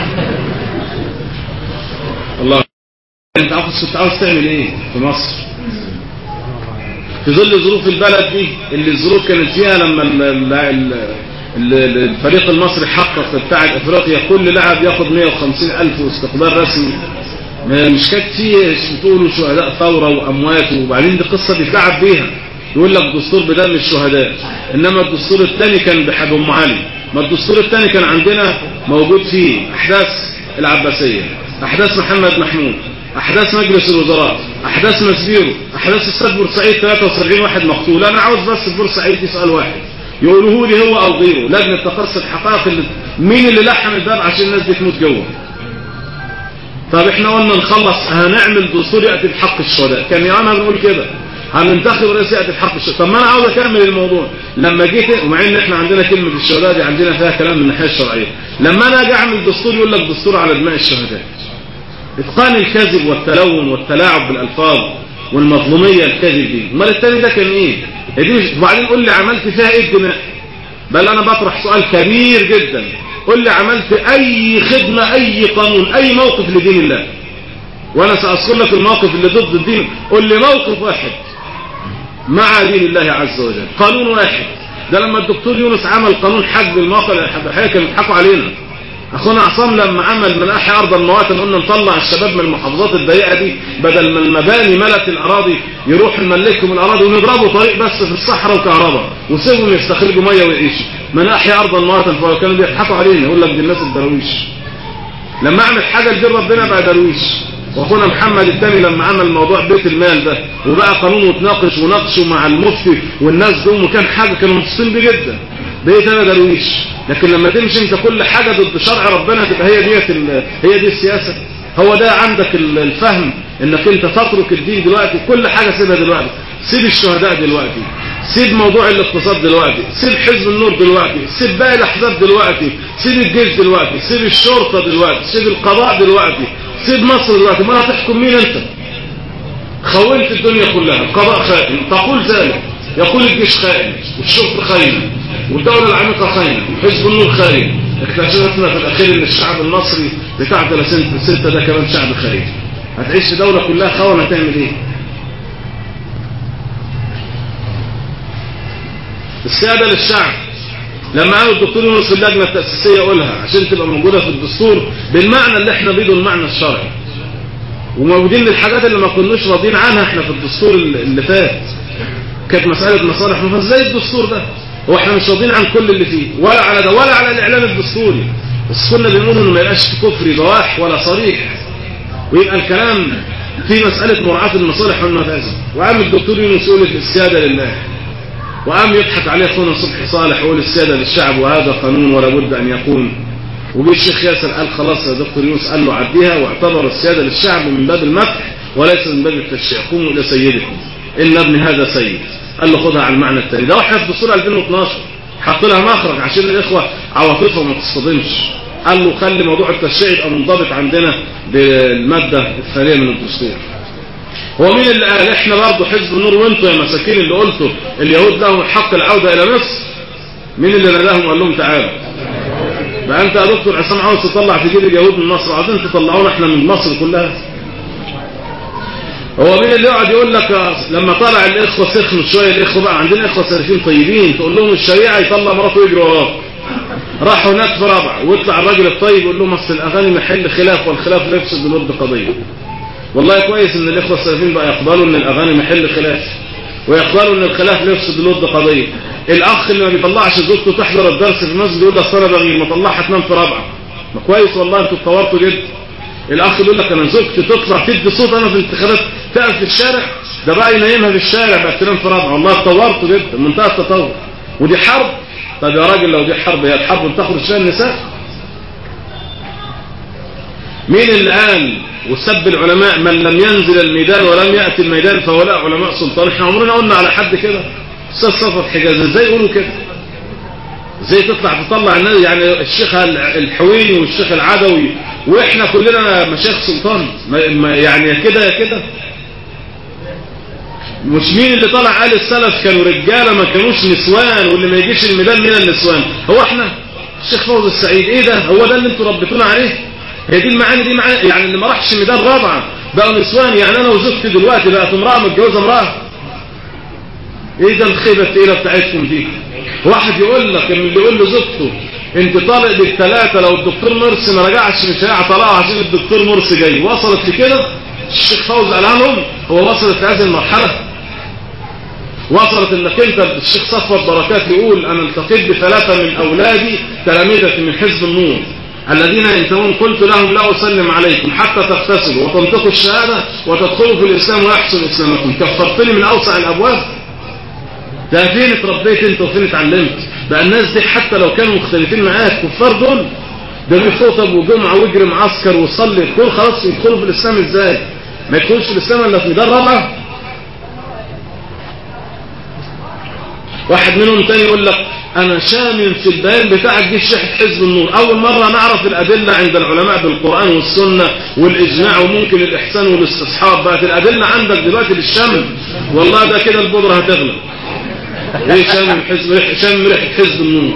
الله انت عاوز كنت عاوز تعمل ايه في مصر في ظل ظروف البلد دي اللي الظروف كانت فيها لما ال ال ال ال- الفريق المصري حقق بتاع افريقيا كل لاعب ياخد 150 الف واستقبال رسمي ما- مش كانت فيه بتقولوا شهداء ثوره واموات وبعدين دي قصه بيتلعب بيها يقول لك دستور بدم الشهداء انما الدستور الثاني كان بحاج ام علي ما الدستور الثاني كان عندنا موجود فيه احداث العباسيه احداث محمد محمود احداث مجلس الوزراء احداث مسبيرو احداث استاد بورسعيد 73 واحد مقتول انا عاوز بس في بورسعيد يسال واحد يقولوه لي هو او غيره لجنه تقصي الحقائق اللي مين اللي لحم الباب عشان الناس دي تموت جوه طب احنا قلنا نخلص هنعمل دستور ياتي بحق الشهداء كان ياما بنقول كده هننتخب رئيس ياتي بحق الشهداء طب ما انا عاوز اكمل الموضوع لما جيت ومع ان احنا عندنا كلمه الشهداء دي عندنا فيها كلام من الناحيه الشرعيه لما انا اجي اعمل دستور يقول لك دستور على دماء الشهداء اتقان الكذب والتلون والتلاعب بالالفاظ والمظلوميه الكذب دي امال التاني ده كان ايه هي دي مش- وبعدين قول لي عملت فيها ايه الدماء بل انا بطرح سؤال كبير جدا قل لي عملت اي خدمة اي قانون اي موقف لدين الله وانا ساذكر لك الموقف اللي ضد الدين قل لي موقف واحد مع دين الله عز وجل قانون واحد ده لما الدكتور يونس عمل قانون حجب المواقع الحقيقة كانوا يضحكوا علينا اخونا عصام لما عمل من احيا ارض المواطن قلنا نطلع الشباب من المحافظات الضيقه دي بدل ما المباني ملت الاراضي يروح نملكهم الاراضي ونضربوا طريق بس في الصحراء وكهرباء وسيبهم يستخرجوا ميه ويعيشوا من احيا ارض المواطن فكانوا بيضحكوا علينا يقول لك دي الناس الدراويش لما اعمل حاجه لدين ربنا بقى درويش واخونا محمد الثاني لما عمل موضوع بيت المال ده وبقى قانون وتناقش وناقشه مع المفتي والناس دول وكان حاجه كانوا مبسوطين بيه جدا بقيت انا درويش لكن لما تمشي انت كل حاجه ضد شرع ربنا تبقى هي ديت ال- هي دي السياسه هو ده عندك ال- الفهم انك انت تترك الدين دلوقتي كل حاجه سيبها دلوقتي سيب الشهداء دلوقتي سيب موضوع الاقتصاد دلوقتي سيب حزب النور دلوقتي سيب باقي الاحزاب دلوقتي سيب الجيش دلوقتي سيب الشرطه دلوقتي سيب القضاء دلوقتي سيب مصر دلوقتي ما هتحكم مين انت خونت الدنيا كلها القضاء خائن تقول ذلك يقول الجيش خائن والشرطه خاينه والدوله العميقه خاينه وحزب النور خاين اكتشفنا في الاخير ان الشعب المصري بتاع 30 6 ده كمان شعب خاين هتعيش في دوله كلها خونه تعمل ايه السيادة للشعب لما قالوا الدكتور يونس اللجنة التأسيسية قولها عشان تبقى موجودة في الدستور بالمعنى اللي احنا بيده المعنى الشرعي وموجودين الحاجات اللي ما كناش راضيين عنها احنا في الدستور اللي فات كانت مسألة مصالح مفهوم زي الدستور ده هو احنا مش راضيين عن كل اللي فيه ولا على ده ولا على الاعلان الدستوري بس كنا بنقول انه ما يبقاش في كفري بواح ولا صريح ويبقى الكلام في مسألة مراعاة المصالح والمفاسد وقام الدكتور يونس يقول السيادة لله وقام يضحك عليه اخونا صبحي صالح ويقول السيادة للشعب وهذا قانون ولا بد ان يكون وجه الشيخ ياسر قال خلاص يا دكتور يونس قال له عديها واعتبر السيادة للشعب من باب المدح وليس من باب التشريع قوموا الى سيدكم ان ابن هذا سيد قال له خدها على المعنى التالي ده واحنا في دستور 2012 حط لها مخرج عشان الاخوه عواطفهم ما تصطدمش قال له خلي موضوع التشريع يبقى منضبط عندنا بالماده الثانيه من الدستور هو مين اللي قال احنا برضه حزب النور وانتوا يا مساكين اللي قلتوا اليهود لهم الحق العوده الى مصر مين اللي ناداهم وقال لهم تعالوا بقى انت يا دكتور عصام عاوز تطلع في جيب اليهود من مصر عاوزين تطلعونا احنا من مصر كلها هو مين اللي يقعد يقول لك لما طلع الاخوه سخنوا شويه الاخوه بقى عندنا اخوه سالفين طيبين تقول لهم الشريعه يطلع مراته ويجري وراه راحوا هناك في رابعه ويطلع الراجل الطيب يقول لهم اصل الاغاني محل خلاف والخلاف لا يفسد بالود قضيه والله كويس ان الاخوه السلفيين بقى يقبلوا ان الاغاني محل خلاف ويقبلوا ان الخلاف لا يفسد بالود قضيه الاخ اللي ما بيطلعش زوجته تحضر الدرس في المسجد يقول اصل انا بغير ما طلعها تنام في رابعه ما كويس والله انتوا اتطورتوا جدا الاخ يقول لك انا زوجتي تطلع تدي صوت انا في الانتخابات تقف في الشارع ده بقى ينيمها في الشارع بقى تنام في رابعه والله اتطورتوا جدا منتهى التطور ودي حرب طب يا راجل لو دي حرب هي الحرب بتخرج فيها النساء مين اللي قال وسب العلماء من لم ينزل الميدان ولم يأتي الميدان فهؤلاء علماء سلطان احنا عمرنا قلنا على حد كده استاذ صفر حجاز ازاي يقولوا كده ازاي تطلع تطلع الناس يعني الشيخ الحويني والشيخ العدوي واحنا كلنا مشايخ سلطان ما ما يعني يا كده يا كده مش مين اللي طلع قال السلف كانوا رجاله ما كانوش نسوان واللي ما يجيش الميدان من النسوان هو احنا الشيخ فوز السعيد ايه ده هو ده اللي انتوا ربيتونا عليه هي دي المعاني دي معاني يعني اللي ما راحش ميدان رابعه بقوا نسوان يعني انا وزوجتي دلوقتي بقت امراه متجوزه امراه ايه ده الخيبه الثقيله بتاعتكم دي واحد يقول لك ان اللي يقول لزوجته انت طالق بالثلاثه لو الدكتور مرسي ما رجعش مش هيقع طلاقه عشان الدكتور مرسي جاي وصلت لكده الشيخ فوز قال لهم هو وصلت لهذه المرحله وصلت انك انت الشيخ صفوت بركات يقول انا التقيت بثلاثه من اولادي تلاميذه من حزب النور الذين ينتهون قلت لهم لا أسلم عليكم حتى تغتسلوا وتنطقوا الشهادة وتدخلوا في الإسلام ويحسن إسلامكم كفرتني من أوسع الأبواب ده فين اتربيت انت وفين اتعلمت بقى الناس دي حتى لو كانوا مختلفين معاك كفار دول ده بيخطب وجمعة ويجري معسكر ويصلي يدخل خلاص يدخلوا في الإسلام ازاي ما يدخلش في الإسلام إلا في ميدان رابعة واحد منهم تاني يقول لك انا شامم في البيان بتاعك دي شيخ حزب النور اول مرة نعرف الادلة عند العلماء بالقرآن والسنة والاجماع وممكن الاحسان والاستصحاب بقت الادلة عندك دلوقتي بالشم والله ده كده البودرة هتغلى ايه شامم حزب شامم ريحة حزب النور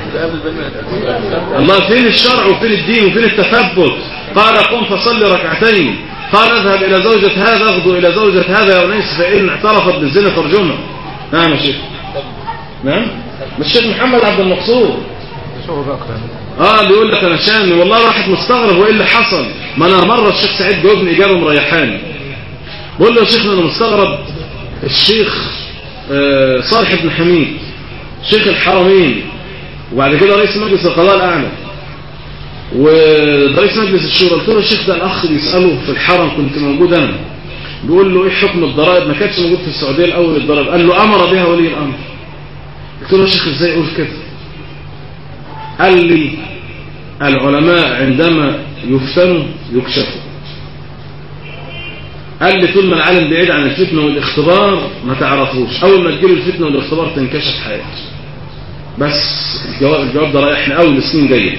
الله فين الشرع وفين الدين وفين التثبت قال قم فصلي ركعتين قال اذهب الى زوجة هذا اغدو الى زوجة هذا يا انيس فان اعترفت بالزنا ترجمها نعم يا شيخ نعم مش الشيخ محمد عبد المقصود اه اللي يقول لك انا شامي والله واحد مستغرب وايه اللي حصل ما انا مره الشيخ سعيد جاوبني اجابه مريحاني بقول له يا شيخنا انا مستغرب الشيخ آه صالح بن حميد شيخ الحرمين وبعد كده رئيس مجلس القضاء الاعلى ورئيس مجلس الشورى قلت له يا شيخ ده الاخ بيساله في الحرم كنت موجود انا بيقول له ايه حكم الضرائب ما كانش موجود في السعوديه الاول الضرائب قال له امر بها ولي الامر قلت له يا شيخ ازاي يقول كده قال لي العلماء عندما يفتنوا يكشفوا قال لي طول ما العالم بعيد عن الفتنة والاختبار ما تعرفوش أول ما تجيله الفتنة والاختبار تنكشف حياته بس الجواب, الجواب ده رايحنا أول لسنين جاية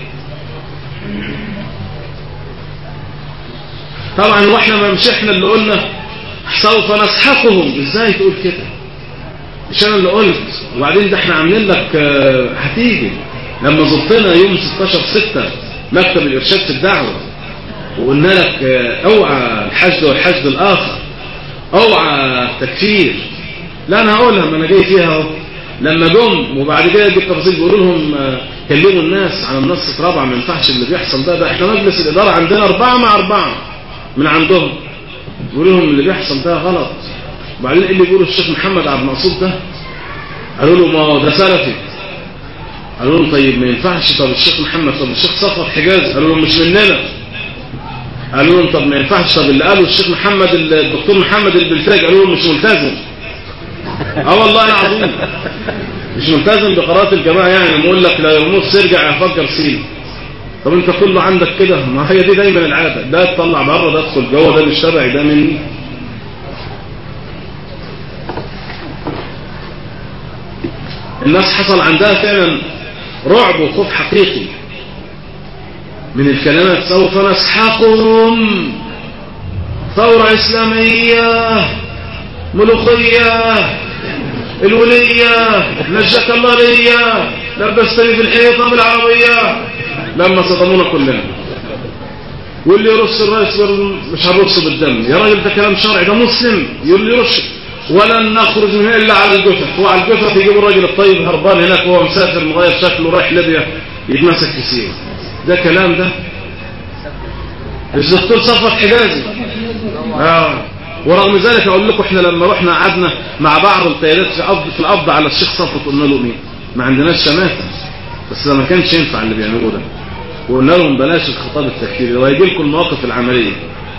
طبعا واحنا ما مش احنا اللي قلنا سوف نسحقهم ازاي تقول كده مش انا اللي قلت وبعدين ده احنا عاملين لك آه، هتيجي لما زرتنا يوم 16 6 مكتب الارشاد في الدعوه وقلنا لك آه، اوعى الحشد والحشد الاخر اوعى التكفير لا انا هقولها ما انا جاي فيها اهو لما جم وبعد كده دي التفاصيل بيقولوا لهم آه، كلموا الناس على النص رابعه ما ينفعش اللي بيحصل ده ده احنا مجلس الاداره عندنا اربعه مع اربعه من عندهم بيقولوا لهم اللي بيحصل ده غلط وبعدين ايه اللي بيقولوا الشيخ محمد عبد المقصود ده قالوا له ما هو ده سلفي قالوا لهم طيب ما ينفعش طب الشيخ محمد طب الشيخ صفوت حجاز قالوا لهم مش مننا قالوا لهم طب ما ينفعش طب اللي قالوا الشيخ محمد الدكتور محمد البلتاج قالوا لهم مش ملتزم اه والله العظيم مش ملتزم بقراءة الجماعة يعني لما اقول لك لا يرموس ارجع يفكر سين طب انت كله عندك كده ما هي دي دايما العادة ده تطلع بره ده ادخل جوه ده مش تبعي ده مني الناس حصل عندها فعلا رعب وخوف حقيقي من الكلمات سوف نسحقهم ثورة إسلامية ملوخية الولية نجك الله ليا لبستني في الحيطة بالعربية لما صدمونا كلنا واللي يرص الرئيس يقول مش هنرص بالدم يا راجل ده كلام شرعي ده مسلم يقول لي يرش ولن نخرج من هنا الا على الجثث وعلى الجثث يجيبوا الراجل الطيب هربان هناك وهو مسافر مغير شكله رايح ليبيا يتمسك في سيره ده كلام ده الدكتور صفوت حجازي اه ورغم ذلك اقول لكم احنا لما رحنا قعدنا مع بعض القيادات في قبض في القبض على الشيخ صفوت قلنا له مين ما عندناش شماتة بس ده ما كانش ينفع اللي بيعملوه ده وقلنا لهم بلاش الخطاب التكفيري وهيجي لكم المواقف العمليه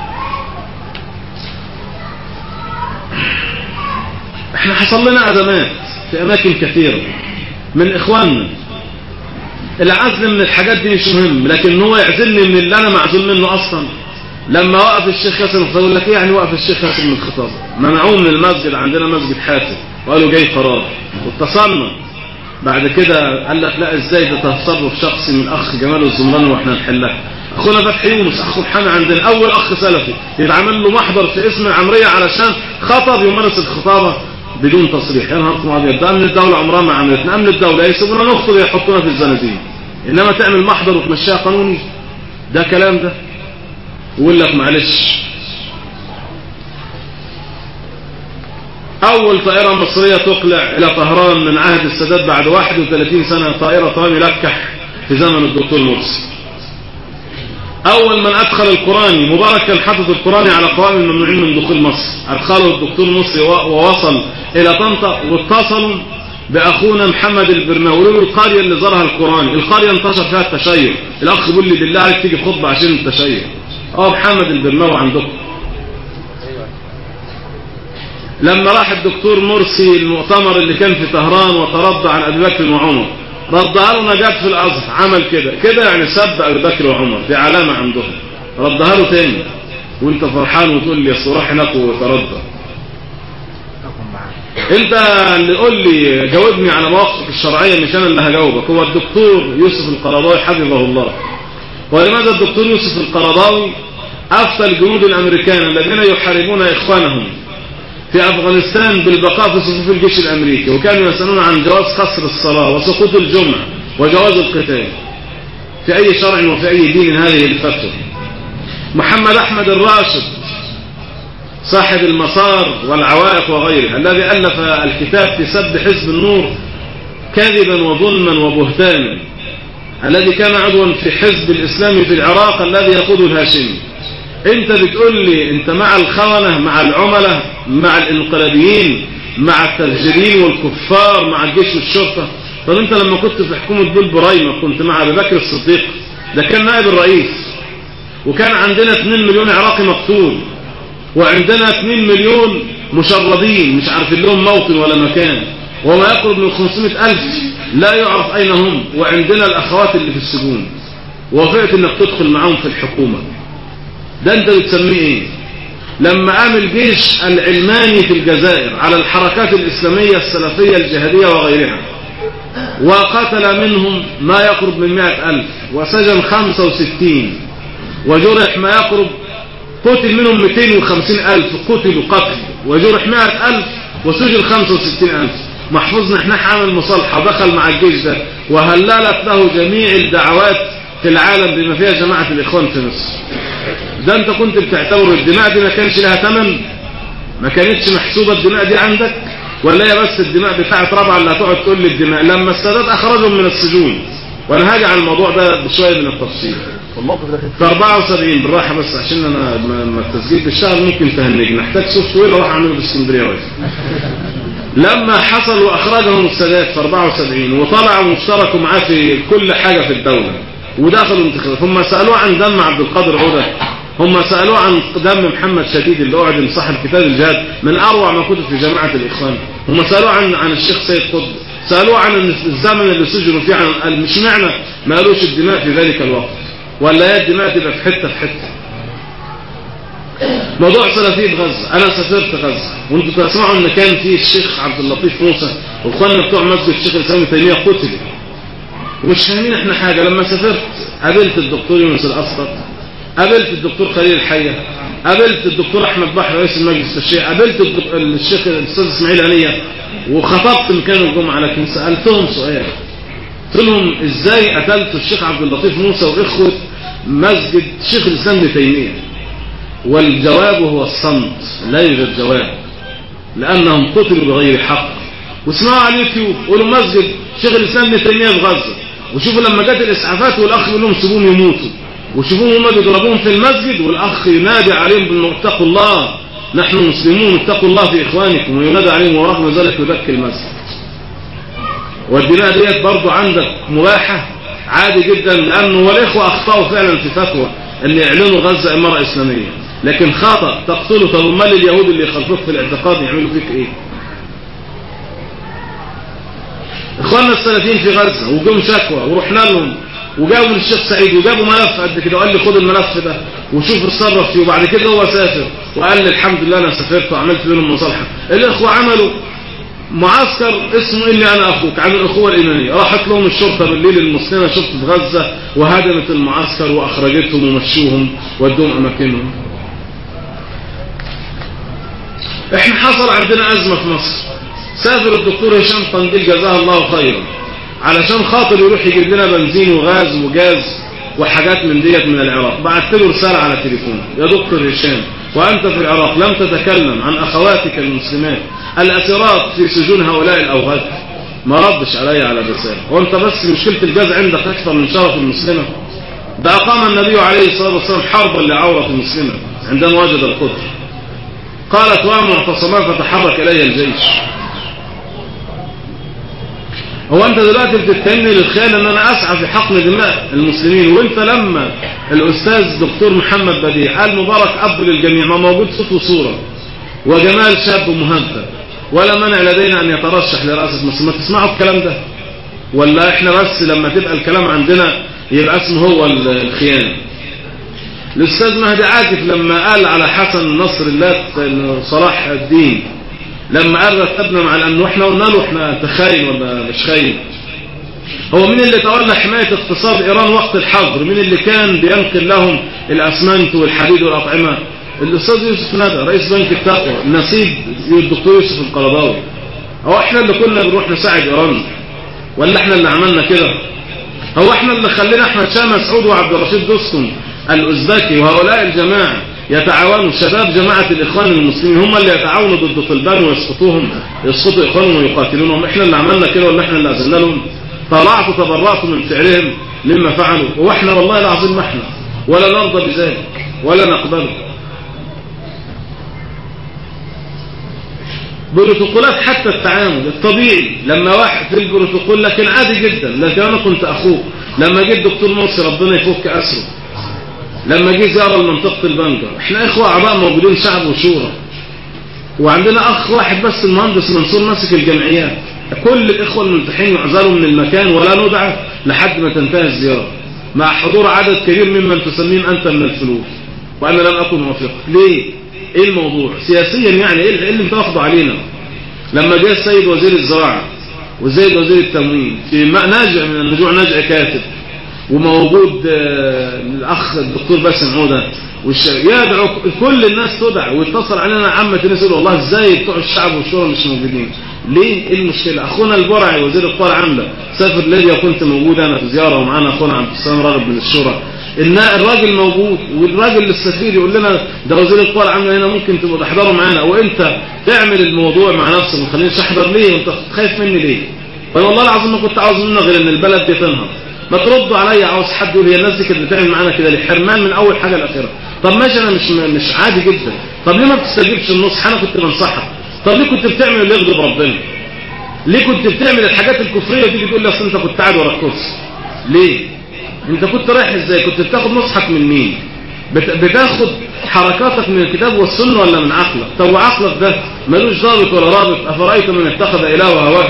احنا حصل لنا ازمات في اماكن كثيره من اخواننا العزل من الحاجات دي مش مهم لكن هو يعزلني من اللي انا معزول منه اصلا لما وقف الشيخ ياسر الخطاب يقول لك ايه يعني وقف الشيخ ياسر من الخطاب منعوه من المسجد عندنا مسجد حاتم وقالوا جاي قرار واتصلنا بعد كده قال لك لا ازاي ده تصرف شخصي من اخ جمال الزمراني واحنا نحلها اخونا فتحي يونس اخو محمد عندنا اول اخ سلفي يتعمل له محضر في اسم العمريه علشان خطب يمارس الخطابه بدون تصريح يا نهاركم ابيض ده امن الدوله عمرها ما عملتنا امن الدوله يسيبونا نخطب يحطونا في الزنازين انما تعمل محضر وتمشيها قانوني ده كلام ده ويقول لك معلش اول طائره مصريه تقلع الى طهران من عهد السادات بعد 31 سنه طائره طامي لكح في زمن الدكتور مرسي اول من ادخل القراني مبارك كان حاطط القراني على قوائم الممنوعين من دخول مصر ادخله الدكتور مرسي ووصل الى طنطا واتصلوا باخونا محمد البرناوي له القريه اللي زارها القراني القريه انتشر فيها التشيع الاخ بيقول لي بالله عليك تيجي خطبه عشان التشيع اه محمد البرناوي عندكم لما راح الدكتور مرسي المؤتمر اللي كان في طهران وترضى عن ابي بكر وعمر ردها له نجاة في الازهر عمل كده كده يعني سب ابي بكر وعمر دي علامه عندهم ردها له تاني وانت فرحان وتقول لي اصل راح هناك وترضى انت اللي قول لي جاوبني على مواقفك الشرعيه مش انا اللي هجاوبك هو الدكتور يوسف القرضاوي حفظه الله ولماذا الدكتور يوسف القرضاوي افتى الجنود الامريكان الذين يحاربون اخوانهم في افغانستان بالبقاء في صفوف الجيش الامريكي وكانوا يسالون عن جواز قصر الصلاه وسقوط الجمعه وجواز القتال في اي شرع وفي اي دين هذه الفتوى محمد احمد الراشد صاحب المسار والعوائق وغيره الذي ألف الكتاب في سب حزب النور كذبا وظلما وبهتانا الذي كان عضوا في حزب الإسلامي في العراق الذي يقود الهاشمي انت بتقول لي انت مع الخونة مع العملة مع الانقلابيين مع التفجيرين والكفار مع الجيش والشرطة طب انت لما كنت في حكومة بول برايمة كنت مع ابي بكر الصديق ده كان نائب الرئيس وكان عندنا 2 مليون عراقي مقتول وعندنا 2 مليون مشردين مش عارفين لهم موطن ولا مكان وما يقرب من 500 ألف لا يعرف أين هم وعندنا الأخوات اللي في السجون ووافقت انك تدخل معاهم في الحكومة ده انت بتسميه ايه لما قام الجيش العلماني في الجزائر على الحركات الإسلامية السلفية الجهادية وغيرها وقتل منهم ما يقرب من مئة ألف وسجن خمسة وستين وجرح ما يقرب قتل منهم 250 ألف قتلوا قتل وجرح 100 ألف وسجن 65 ألف محفوظنا احنا عامل مصالحة دخل مع الجيش ده وهللت له جميع الدعوات في العالم بما فيها جماعة الإخوان في مصر ده انت كنت بتعتبر الدماء دي ما كانش لها ثمن ما كانتش محسوبة الدماء دي عندك ولا هي بس الدماء بتاعت رابعة اللي هتقعد تقول لي الدماء لما السادات أخرجهم من السجون وأنا هاجي على الموضوع ده بشوية من التفصيل والموقف ده في 74 بالراحه بس عشان انا لما التسجيل بيشتغل ممكن تهنج نحتاج سوفت وير اروح اعمله في اسكندريه واجي لما حصل واخرجهم السادات في 74 وطلعوا واشتركوا معاه في كل حاجه في الدوله ودخلوا انتخابات هم سالوه عن دم عبد القادر عوده هم سالوه عن دم محمد شديد اللي قعد صاحب كتاب الجهاد من اروع ما كتب في جماعه الاخوان هم سالوه عن عن الشيخ سيد قطب سالوه عن الزمن اللي سجنوا فيه عن مش معنى ما قالوش الدماء في ذلك الوقت ولا هي الدماء تبقى في حته في حته موضوع سلفيه غزه انا سافرت غزه وانتم تسمعوا ان كان في الشيخ عبد اللطيف موسى واخواننا بتوع مسجد الشيخ الاسلام تيميه قتلوا ومش فاهمين احنا حاجه لما سافرت قابلت الدكتور يونس الاسقط قابلت الدكتور خليل الحيه قابلت الدكتور احمد بحر رئيس المجلس الشيعي قابلت الدك- الشيخ الاستاذ اسماعيل عليا وخطبت مكان الجمعه لكن سالتهم سؤال قلت لهم ازاي قتلتوا الشيخ عبد اللطيف موسى واخوه مسجد شيخ الاسلام ابن تيميه والجواب هو الصمت لا يوجد جواب لانهم قتلوا بغير حق واسمعوا على اليوتيوب قولوا مسجد شيخ الاسلام ابن تيميه في غزه وشوفوا لما جت الاسعافات والاخ يقول لهم سيبوهم يموتوا وشوفوهم هم بيضربوهم في المسجد والاخ ينادي عليهم بالم- اتقوا الله نحن مسلمون اتقوا الله في اخوانكم وينادي عليهم ورغم ذلك يبكي المسجد والدماء ديت برضو عندك مباحة عادي جدا لأنه والإخوة أخطأوا فعلا في فتوى أن يعلنوا غزة إمارة إسلامية لكن خطأ تقتلوا طب امال اليهود اللي يخالفوك في الاعتقاد يعملوا فيك إيه إخواننا السلفيين في غزة وجم شكوى ورحنا لهم وجابوا للشيخ سعيد وجابوا ملف قد كده وقال لي خد الملف ده وشوف اتصرف فيه وبعد كده هو سافر وقال لي الحمد لله انا سافرت وعملت بينهم مصالحه الاخوه عملوا معسكر اسمه اني انا اخوك عن الاخوه الايمانيه راحت لهم الشرطه بالليل المسلمه شرطه غزه وهدمت المعسكر واخرجتهم ومشوهم ودوهم اماكنهم احنا حصل عندنا ازمه في مصر سافر الدكتور هشام قنديل جزاه الله خيرا علشان خاطر يروح يجيب لنا بنزين وغاز وجاز وحاجات من ديت من العراق بعت له رساله على تليفون يا دكتور هشام وانت في العراق لم تتكلم عن اخواتك المسلمات الاسيرات في سجون هؤلاء الاوغاد ما ردش علي على الرساله وانت بس مشكله الجاز عندك اكثر من شرف المسلمه ده اقام النبي عليه الصلاه والسلام حربا لعوره المسلمه عندما وجد القدر قالت ومعتصمان فتحرك الي الجيش هو انت دلوقتي بتتهمني للخيال ان انا اسعى في حقن دماء المسلمين وانت لما الاستاذ دكتور محمد بديع قال مبارك اب للجميع ما موجود صوت وصوره وجمال شاب مهذب ولا مانع لدينا ان يترشح لرئاسه مصر ما تسمعوا الكلام ده ولا احنا بس لما تبقى الكلام عندنا يبقى اسمه هو الخيانه الاستاذ مهدي عاكف لما قال على حسن نصر الله صلاح الدين لما قال رتبنا مع لانه احنا قلنا له احنا انت خاين ولا مش خاين هو مين اللي تولى حماية اقتصاد ايران وقت الحظر مين اللي كان بينقل لهم الاسمنت والحديد والاطعمة الاستاذ يوسف ندى رئيس بنك التقوى نسيب الدكتور يوسف القرضاوي هو احنا اللي كنا بنروح نساعد ايران ولا احنا اللي عملنا كده هو احنا اللي خلينا احمد شاه مسعود وعبد الرشيد دوستم الازبكي وهؤلاء الجماعه يتعاونوا شباب جماعة الإخوان المسلمين هم اللي يتعاونوا ضد طلبان ويسقطوهم يسقطوا إخوانهم ويقاتلونهم إحنا اللي عملنا كده ولا إحنا اللي أذلنا لهم طلعت تبرأت من فعلهم مما فعلوا وإحنا والله العظيم ما إحنا ولا نرضى بذلك ولا نقبله بروتوكولات حتى التعامل الطبيعي لما واحد في البروتوكول لكن عادي جدا لكن أنا كنت أخوك لما جه الدكتور مرسي ربنا يفك اسره لما جه زياره لمنطقه البنجر احنا اخوه اعضاء موجودين شعب وشورى وعندنا اخ واحد بس المهندس منصور ماسك الجمعيات كل الاخوه الملتحين يعزلوا من المكان ولا ندعى لحد ما تنتهي الزياره مع حضور عدد كبير ممن تسميهم انت من الفلوس وانا لم اكن موافقا ليه ايه الموضوع سياسيا يعني ايه اللي انت واخده علينا لما جاء السيد وزير الزراعه وزيد وزير التموين في ناجع من النجوع ناجع كاتب وموجود الاخ الدكتور باسم عوده يدعو كل الناس تدعى ويتصل علينا عامة الناس يقول والله ازاي بتوع الشعب والشورى مش موجودين ليه ايه المشكله اخونا البرعي وزير القوى العامله سافر ليبيا وكنت موجود انا في زياره ومعانا اخونا عبد السلام راغب من الشورى ان الراجل موجود والراجل السفير يقول لنا ده وزير القوى العامله هنا ممكن تبقوا تحضروا معانا وانت تعمل الموضوع مع نفسك ما تخلينيش احضر ليه وانت خايف مني ليه وانا والله العظيم ما كنت عاوز منه غير ان البلد دي تنهض ما تردوا عليا عاوز حد يقول هي الناس دي كانت بتعمل معانا كده ليه حرمان من اول حاجه لاخرها طب ماشي انا مش مش عادي جدا طب ليه ما بتستجيبش النصح انا كنت بنصحك طب ليه كنت بتعمل اللي يغضب ربنا ليه كنت بتعمل الحاجات الكفريه دي تقول لي اصل انت كنت قاعد ورا الكرسي ليه انت كنت رايح ازاي كنت بتاخد نصحك من مين بتاخد حركاتك من الكتاب والسنه ولا من عقلك طب وعقلك ده ملوش ضابط ولا رابط افرايت من اتخذ الهه هواه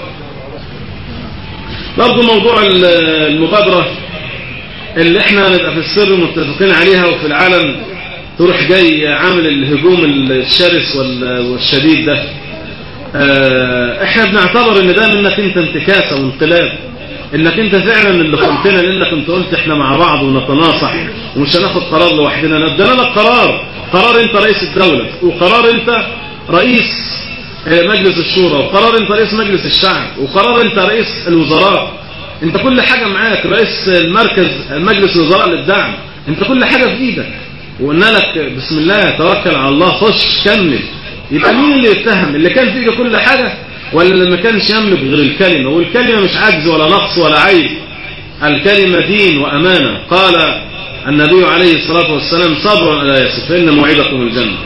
برضه موضوع المبادرة اللي احنا نبقى في السر متفقين عليها وفي العالم تروح جاي عامل الهجوم الشرس والشديد ده اه احنا بنعتبر ان ده منك انت انتكاسة وانقلاب انك انت فعلا اللي قلتنا لانك انت قلت احنا مع بعض ونتناصح ومش هناخد قرار لوحدنا ندينا لك قرار قرار انت رئيس الدولة وقرار انت رئيس مجلس الشورى وقرار انت رئيس مجلس الشعب وقرار انت رئيس الوزراء انت كل حاجة معاك رئيس المركز مجلس الوزراء للدعم انت كل حاجة في ايدك وقلنا لك بسم الله توكل على الله خش كمل يبقى مين اللي يتهم اللي كان في ايده كل حاجة ولا اللي ما كانش يملك غير الكلمة والكلمة مش عجز ولا نقص ولا عيب الكلمة دين وأمانة قال النبي عليه الصلاة والسلام صبرا لا يسف فإن موعدكم الجنة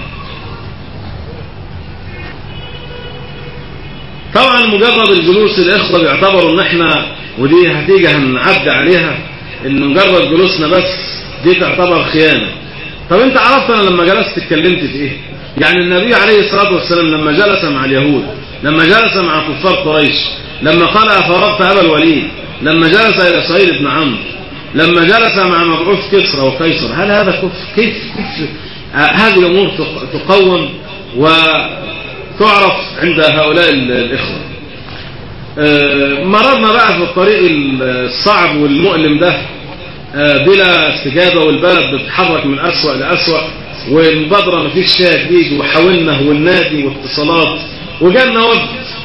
طبعا مجرد الجلوس الاخوه بيعتبروا ان احنا ودي هتيجي هنعدي عليها ان مجرد جلوسنا بس دي تعتبر خيانه طب انت عرفت انا لما جلست اتكلمت في ايه يعني النبي عليه الصلاه والسلام لما جلس مع اليهود لما جلس مع كفار قريش لما قال افرغت ابا الوليد لما جلس الى سعيد بن عمرو لما جلس مع مبعوث كسرى وقيصر هل هذا كفر كيف, كيف هذه الامور تقوم و تعرف عند هؤلاء الإخوة مررنا بقى في الطريق الصعب والمؤلم ده بلا استجابة والبلد بتتحرك من أسوأ لأسوأ والمبادرة مفيش فيها جديد وحاولنا والنادي واتصالات وجالنا وفد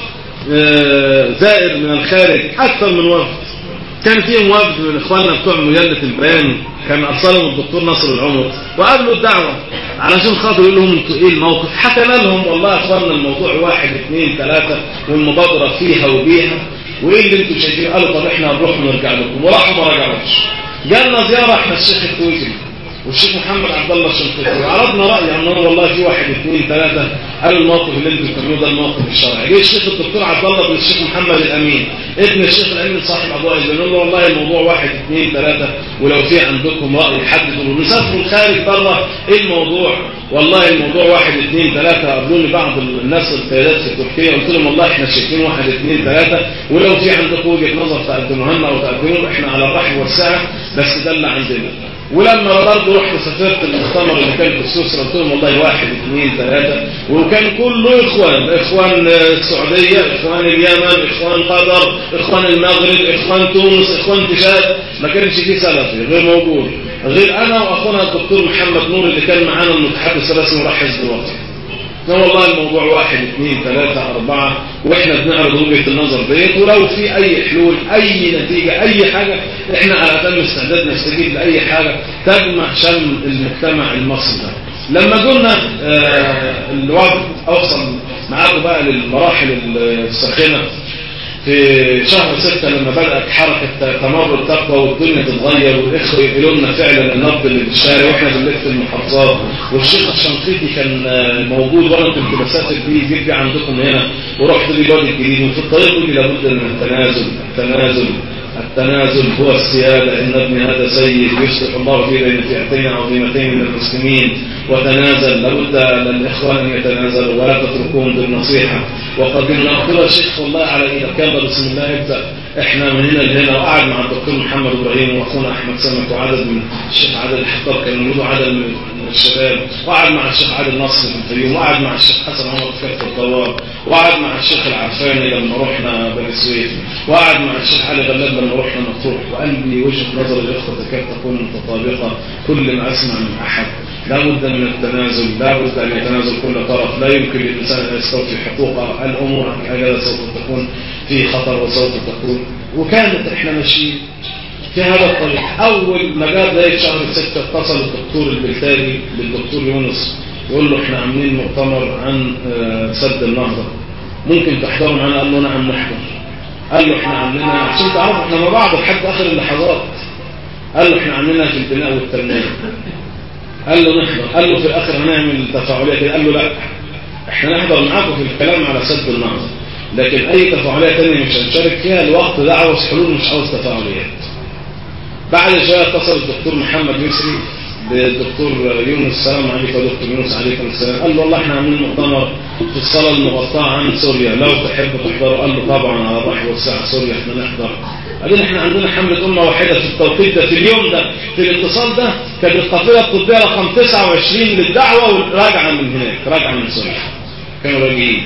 زائر من الخارج أكثر من وفد كان فيهم وفد من إخواننا بتوع مجلة البيان كان أرسلهم الدكتور ناصر العمر وقابلوا الدعوة علشان خاطر يقول لهم انتوا ايه الموقف حكينا لهم والله يا اخوانا الموضوع واحد اثنين ثلاثة والمبادرة فيها وبيها وايه اللي انتوا شايفين قالوا طب احنا هنروح ونرجع لكم وراحوا ما رجعوش جالنا زيارة احنا الشيخ الكويتي والشيخ محمد عبد الله الشنقيطي وعرضنا رأي عن والله في واحد اثنين ثلاثة قالوا الموقف اللي انتوا بتعملوه ده الموقف الشرعي جه الشيخ الدكتور عبد الله بن الشيخ محمد الامين ابن الشيخ الامين صاحب اضواء بنقول له والله الموضوع واحد اثنين ثلاثة ولو في عندكم رأي حددوا نسافروا الخارج بره ايه الموضوع والله الموضوع واحد اثنين ثلاثة قابلوني بعض الناس القيادات في تركيا قلت لهم والله احنا شايفين واحد اثنين ثلاثة ولو في عندكم وجهة نظر تقدموها لنا او تقدموه احنا على الرحب والسعة بس ده اللي عندنا ولما برضه رحت سافرت المؤتمر اللي كان في سويسرا قلت لهم والله واحد اثنين ثلاثة وكان كله اخوان اخوان السعودية اخوان اليمن اخوان قطر اخوان المغرب اخوان تونس اخوان تشاد ما كانش فيه سلفي غير موجود غير انا واخونا الدكتور محمد نور اللي كان معانا المتحدث الرسمي وراح حزب الوطن لا والله الموضوع واحد اثنين ثلاثة أربعة وإحنا بنعرض وجهة النظر ديت ولو في أي حلول أي نتيجة أي حاجة إحنا على أتم استعداد نستجيب لأي حاجة تجمع شمل المجتمع المصري ده لما قلنا آه الوضع أوصل معاكم بقى للمراحل الساخنة في شهر ستة لما بدأت حركة تمر التقوى والدنيا تتغير والإخوة يقولوا لنا فعلا النبض اللي في الشارع وإحنا بنلف في المحافظات والشيخ الشنقيطي كان موجود وأنا كنت بسافر بيه جيت بيه عندكم هنا ورحت بيه الوادي الجديد وفي الطريق يقول لي لابد من التنازل التنازل التنازل هو السيادة إن ابن هذا سيد يصلح الله في بين فئتين عظيمتين من المسلمين وتنازل لابد للإخوان أن يتنازلوا ولا تتركوهم بالنصيحة وقدمنا أقول يا شيخ والله على إذا كان بسم الله ابدأ احنا من هنا لهنا وقعد مع الدكتور محمد ابراهيم واخونا احمد سمك وعدد من الشيخ عادل الحطاب كانوا يقولوا عدد من الشباب وقعد مع الشيخ عادل نصر في الفيوم وقعد مع الشيخ حسن عمر في كفر الدوار وقعد مع الشيخ العفاني لما رحنا بني سويف وقعد مع الشيخ علي غلاب لما رحنا مطروح وقال لي وجهه نظر الاخوه تكاد تكون متطابقه كل ما اسمع من احد لا بد من التنازل لا بد ان يتنازل كل طرف لا يمكن للانسان ان يستوفي حقوقه الامور هكذا سوف تكون في خطر وسوف تكون وكانت احنا ماشيين في هذا الطريق اول ما جاء بدايه شهر ستة اتصل الدكتور البلتاني للدكتور يونس يقول له احنا عاملين مؤتمر عن آه، سد النهضه ممكن تحضروا معانا قال له نعم نحضر قال له احنا عاملينها عشان تعرفوا احنا مع بعض لحد اخر اللحظات قال له احنا عاملينها في البناء والتنميه قال له نحضر قال له في الاخر هنعمل تفاعليه كده قال له لا احنا نحضر معاكم في الكلام على سد النهضه لكن اي تفاعليه ثانيه مش هنشارك فيها الوقت ده عاوز حلول مش عاوز تفاعليات بعد شويه اتصل الدكتور محمد يسري بالدكتور يونس السلام عليكم يا دكتور يونس عليكم السلام قال له والله احنا عاملين مؤتمر في الصاله المغطاه عن سوريا لو تحب تحضروا قال له طبعا على الرحب والسعه سوريا احنا نحضر بعدين احنا عندنا حمله امه واحده في التوقيت ده في اليوم ده في الاتصال ده كانت القافله الطبيه رقم 29 للدعوه وراجعه من هناك راجعه من سوريا كانوا راجعين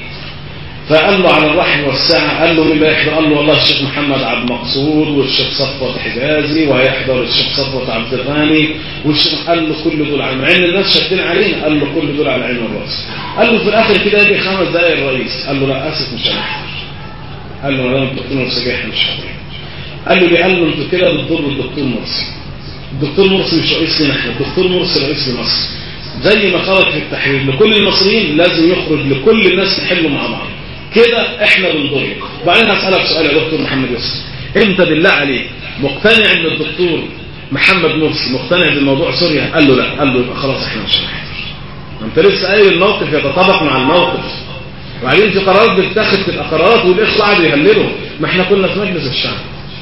فقال له على الرحم والسعة قال له مين اللي هيحضر قال له والله الشيخ محمد عبد المقصود والشيخ صفوت حجازي وهيحضر الشيخ صفوت عبد الغني والشيخ قال له كل دول على مع ان الناس شادين علينا قال له كل دول على عين الراس قال له في الاخر كده يجي خمس دقايق الرئيس قال له لا اسف مش هنحضر قال له ما دام الدكتور سجاح مش هحضر قال له ليه قال له انتوا كده بتضروا الدكتور مرسي الدكتور مرسي مش رئيس لنا احنا الدكتور مرسي رئيس لمصر زي ما خرج في التحرير لكل المصريين لازم يخرج لكل الناس يحلوا مع بعض كده احنا بنضر وبعدين هسألك سؤال يا دكتور محمد يوسف انت بالله عليك مقتنع ان الدكتور محمد مرسي مقتنع بموضوع سوريا قال له لا قال له يبقى خلاص احنا مش هنحضر انت لسه قايل الموقف يتطابق مع الموقف وبعدين في قرارات بتتاخد تبقى قرارات والاخوه قعدوا يهللوا ما احنا كنا في مجلس الشعب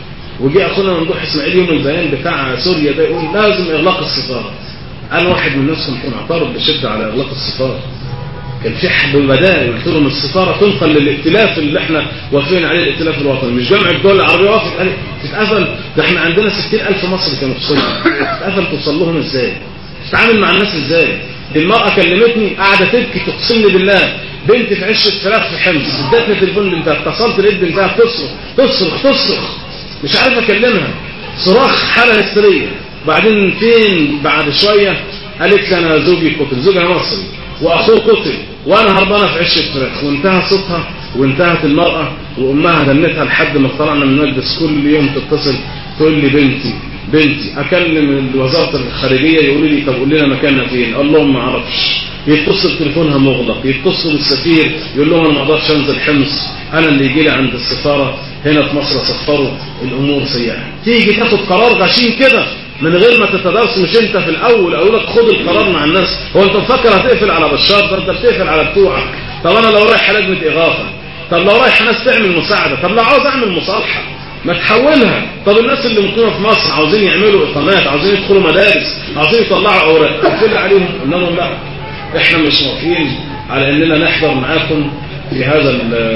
وجي اخونا ممدوح اسماعيل يوم البيان بتاع سوريا ده يقول لازم اغلاق السفاره انا واحد من الناس كنت معترض بشده على اغلاق السفاره كان في حب بدائل قلت لهم السفاره تنقل للائتلاف اللي احنا واقفين عليه الائتلاف الوطني مش جامعه الدول العربيه وقفت قالت تتقفل ده احنا عندنا 60000 مصري كانوا في سوريا تتقفل توصل لهم ازاي؟ تتعامل مع الناس ازاي؟ المرأة كلمتني قاعدة تبكي تقسم لي بالله بنتي في عشة فراخ في حمص ادتني تليفون بنتها اتصلت لقيت بنتها تصرخ تصرخ تصرخ مش عارف اكلمها صراخ حالة هستيرية بعدين فين بعد شوية قالت لي انا زوجي قتل زوجها مصري واخوه قتل وانا هربانه في عشه فراخ وانتهى صوتها وانتهت المراه وامها دنتها لحد ما طلعنا من المجلس كل يوم تتصل تقول لي بنتي بنتي اكلم وزاره الخارجيه يقولوا لي طب قول لنا مكانها فين اقول لهم ما اعرفش يتصل تليفونها مغلق يتصل السفير يقول لهم انا ما اقدرش انزل حمص انا اللي يجي لي عند السفاره هنا في مصر صفروا الامور سيئه تيجي تاخد قرار غشيم كده من غير ما تتدرس مش انت في الاول اقول لك خد القرار مع الناس هو انت مفكر هتقفل على بشار ده انت بتقفل على بتوعك طب انا لو رايح لجنه اغاثه طب لو رايح ناس تعمل مساعده طب لو عاوز اعمل مصالحه ما تحولها طب الناس اللي مقيمه في مصر عاوزين يعملوا اقامات عاوزين يدخلوا مدارس عاوزين يطلعوا اوراق تقفل عليهم انما لا احنا مش موافقين على اننا نحضر معاكم في هذا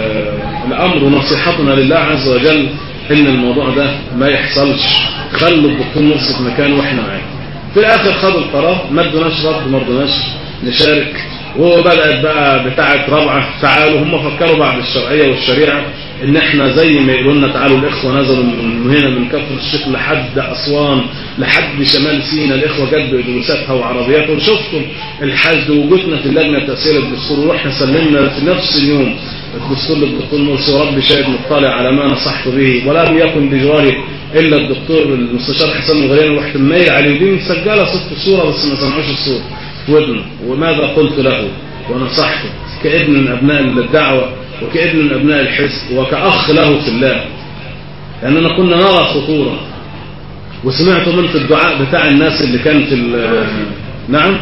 الامر ونصيحتنا لله عز وجل ان الموضوع ده ما يحصلش خلوا الدكتور مرسي في مكانه واحنا معاه في الاخر خدوا القرار ما ادوناش رد ما رضناش نشارك وبدات بقى بتاعه رابعه تعالوا هم فكروا بعد الشرعيه والشريعه ان احنا زي ما يقولوا لنا تعالوا الاخوه نزلوا من هنا من كفر الشيخ لحد اسوان لحد شمال سيناء الاخوه جت باتوبيساتها وعربياتهم شفتم الحشد وجودنا في اللجنه التاسيسيه للدستور ورحنا سلمنا في نفس اليوم الدستور للدكتور مرسي ورب شاهد مطلع على ما نصحت به ولم يكن بجواري الا الدكتور المستشار حسن الغرياني رحت مايل عليه دي مسجله صوت الصوره بس ما سمعوش الصوت في ودنه وماذا قلت له ونصحته كابن من ابناء الدعوه وكابن من ابناء الحزب وكاخ له في الله لاننا كنا نرى خطوره وسمعت منت الدعاء بتاع الناس اللي كان في نعم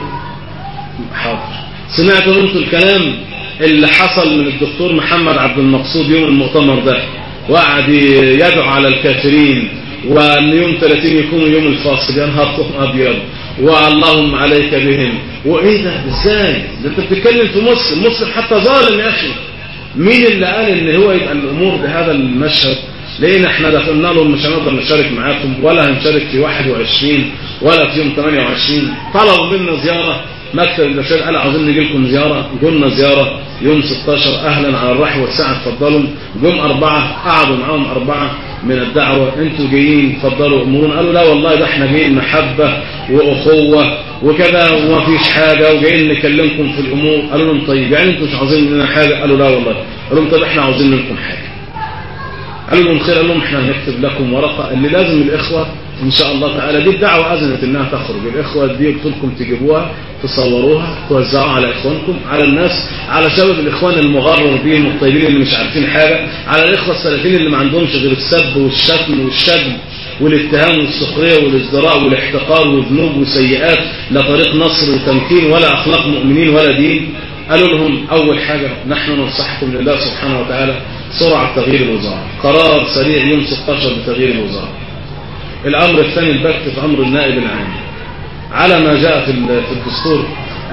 حاضر سمعت منت الكلام اللي حصل من الدكتور محمد عبد المقصود يوم المؤتمر ده وقعد يدعو على الكافرين وان يوم 30 يكون يوم الفاصل يا نهار ابيض واللهم عليك بهم وايه ده ازاي ده انت بتتكلم في مسلم مسلم حتى ظالم يا اخي مين اللي قال ان هو يبقى الامور بهذا المشهد لان احنا دخلنا لهم مش هنقدر نشارك معاكم ولا هنشارك في 21 ولا في يوم 28 طلبوا منا زياره مكتب البشير قال عاوزين نجي لكم زياره قلنا زياره يوم 16 اهلا على الرحب والسعه اتفضلوا جم اربعه قعدوا معاهم اربعه من الدعوه انتوا جايين اتفضلوا امورنا قالوا لا والله ده احنا جايين محبه واخوه وكذا وما فيش حاجه وجايين نكلمكم في الامور قالوا لهم طيب يعني انتوا مش عاوزين مننا حاجه قالوا لا والله قالوا لهم طب احنا عاوزين منكم حاجه قالوا لهم خير قال لهم احنا هنكتب لكم ورقه اللي لازم الاخوه ان شاء الله تعالى دي الدعوه اذنت انها تخرج الاخوه دي قلت لكم تجيبوها تصوروها توزعوها على اخوانكم على الناس على سبب الاخوان المغرر بيهم الطيبين اللي مش عارفين حاجه على الاخوه السلفيين اللي ما عندهمش غير السب والشتم والشتم والاتهام والسخريه والازدراء والاحتقار وذنوب وسيئات لا طريق نصر وتمكين ولا اخلاق مؤمنين ولا دين قالوا لهم اول حاجه نحن ننصحكم لله سبحانه وتعالى سرعه تغيير الوزاره قرار سريع يوم 16 بتغيير الوزاره الامر الثاني البت في امر النائب العام على ما جاء في في الدستور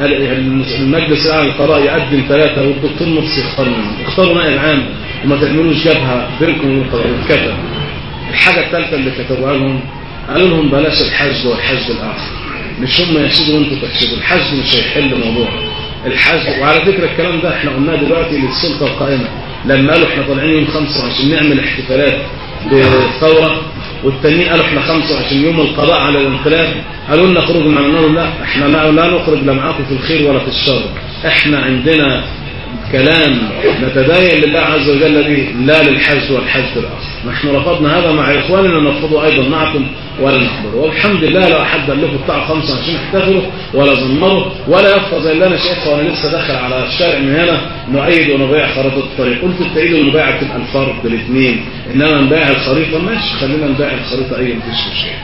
المجلس الاعلى للقضاء يقدم ثلاثه والدكتور مرسي يختار منهم اختاروا نائب عام وما تعملوش جبهه بينكم وكتب الحاجه الثالثه اللي كتبوها لهم قالوا لهم بلاش الحشد والحشد الاخر مش هم يحشدوا وانتوا تحشدوا الحشد مش هيحل موضوع الحشد وعلى فكره الكلام ده احنا قلناه دلوقتي للسلطه القائمه لما قالوا احنا طالعين يوم 25 نعمل احتفالات بالثوره والتانيين قالوا احنا 25 يوم القضاء على الانقلاب قالوا لنا اخرجوا معنا نقول لا احنا لا, لا نخرج لا معاكم في الخير ولا في الشر احنا عندنا كلام نتدين لله عز وجل به لا للحج والحج الاخر نحن رفضنا هذا مع اخواننا نرفضه ايضا معكم ولا نحضره والحمد لله لو حد قال لكم بتاع 25 احتفلوا ولا زمروا ولا يفقى زي اللي انا شايفها وانا لسه داخل على الشارع من هنا نؤيد ونبيع خريطه الطريق قلت التأييد والمبايع تبقى الفرد الاثنين انما نبيع الخريطه ماشي خلينا نبيع الخريطه اي مفيش مشكله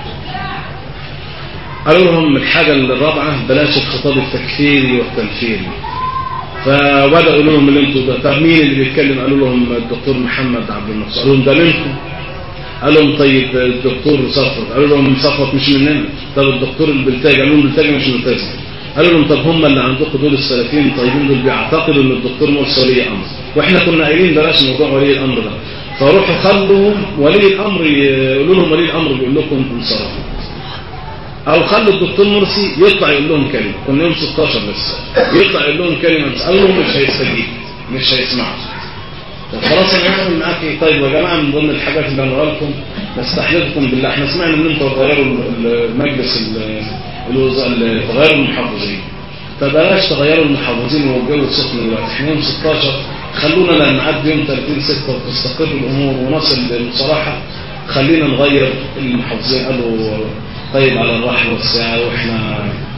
قالوا لهم الحاجه الرابعه بلاش الخطاب التكفيري والتنفيري فبداوا لهم اللي انتوا ده طب مين اللي بيتكلم قالوا لهم الدكتور محمد عبد الناصر قالوا لهم ده منكم قال لهم طيب الدكتور صفوت قالوا لهم صفوت مش مننا طب الدكتور البلتاجي قالوا لهم البلتاجي مش ملتزم قالوا لهم طب هم اللي عندكم دول السلفيين الطيبين دول بيعتقدوا ان الدكتور مرسي ولي امر واحنا كنا قايلين بلاش موضوع ولي الامر ده فروحوا خلوهم ولي الامر يقولوا لهم ولي الامر بيقول لكم انصرفوا او خلوا الدكتور مرسي يطلع يقول لهم كلمه كنا يوم 16 لسه يطلع يقول لهم كلمه بس قال لهم مش هيستجيب مش هيسمعوا طب خلاص انا هعمل معاك ايه طيب يا جماعه من ضمن الحاجات اللي انا لكم نستحلفكم بالله احنا سمعنا ان انتوا تغيروا المجلس الوزراء تغيروا المحافظين فبلاش تغيروا المحافظين والجو سخن دلوقتي احنا يوم 16 خلونا لما نعدي يوم 30 6 وتستقر الامور ونصل بصراحه خلينا نغير المحافظين قالوا طيب على الرحب والساعة واحنا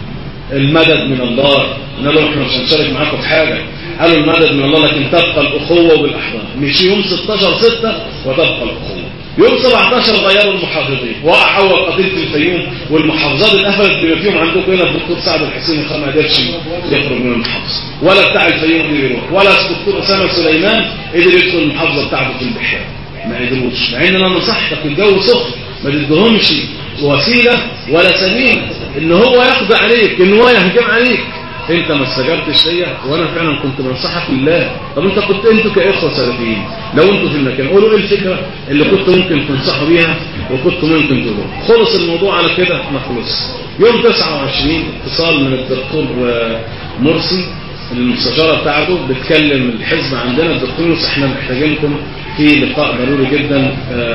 المدد من الله قلنا لهم احنا مش هنشارك معاكم في حاجة قالوا المدد من الله لكن تبقى الأخوة بالأحضان مش يوم 16 6 وتبقى الأخوة يوم 17 غيروا المحافظين وقع أول قضية الفيوم والمحافظات اتقفلت بما فيهم عندكم هنا الدكتور سعد الحسين الخام ما قدرش يخرج من المحافظة ولا بتاع الفيوم قدر يروح ولا الدكتور أسامة سليمان قدر يدخل المحافظة بتاعته في البحيرة ما قدروش مع ان انا نصحتك الجو سخن ما تدهمش وسيلة ولا سبيل ان هو يقضي عليك ان هو يهجم عليك انت ما استجبتش ليا وانا فعلا كنت بنصحك بالله طب انت كنت انتوا كاخوه سلفيين لو انتوا في المكان قولوا ايه الفكره اللي كنت ممكن تنصحوا بيها وكنت ممكن تقولوا خلص الموضوع على كده ما خلص يوم 29 اتصال من الدكتور مرسي المستشاره بتاعته بتكلم الحزب عندنا الدكتور مرسي احنا محتاجينكم في لقاء ضروري جدا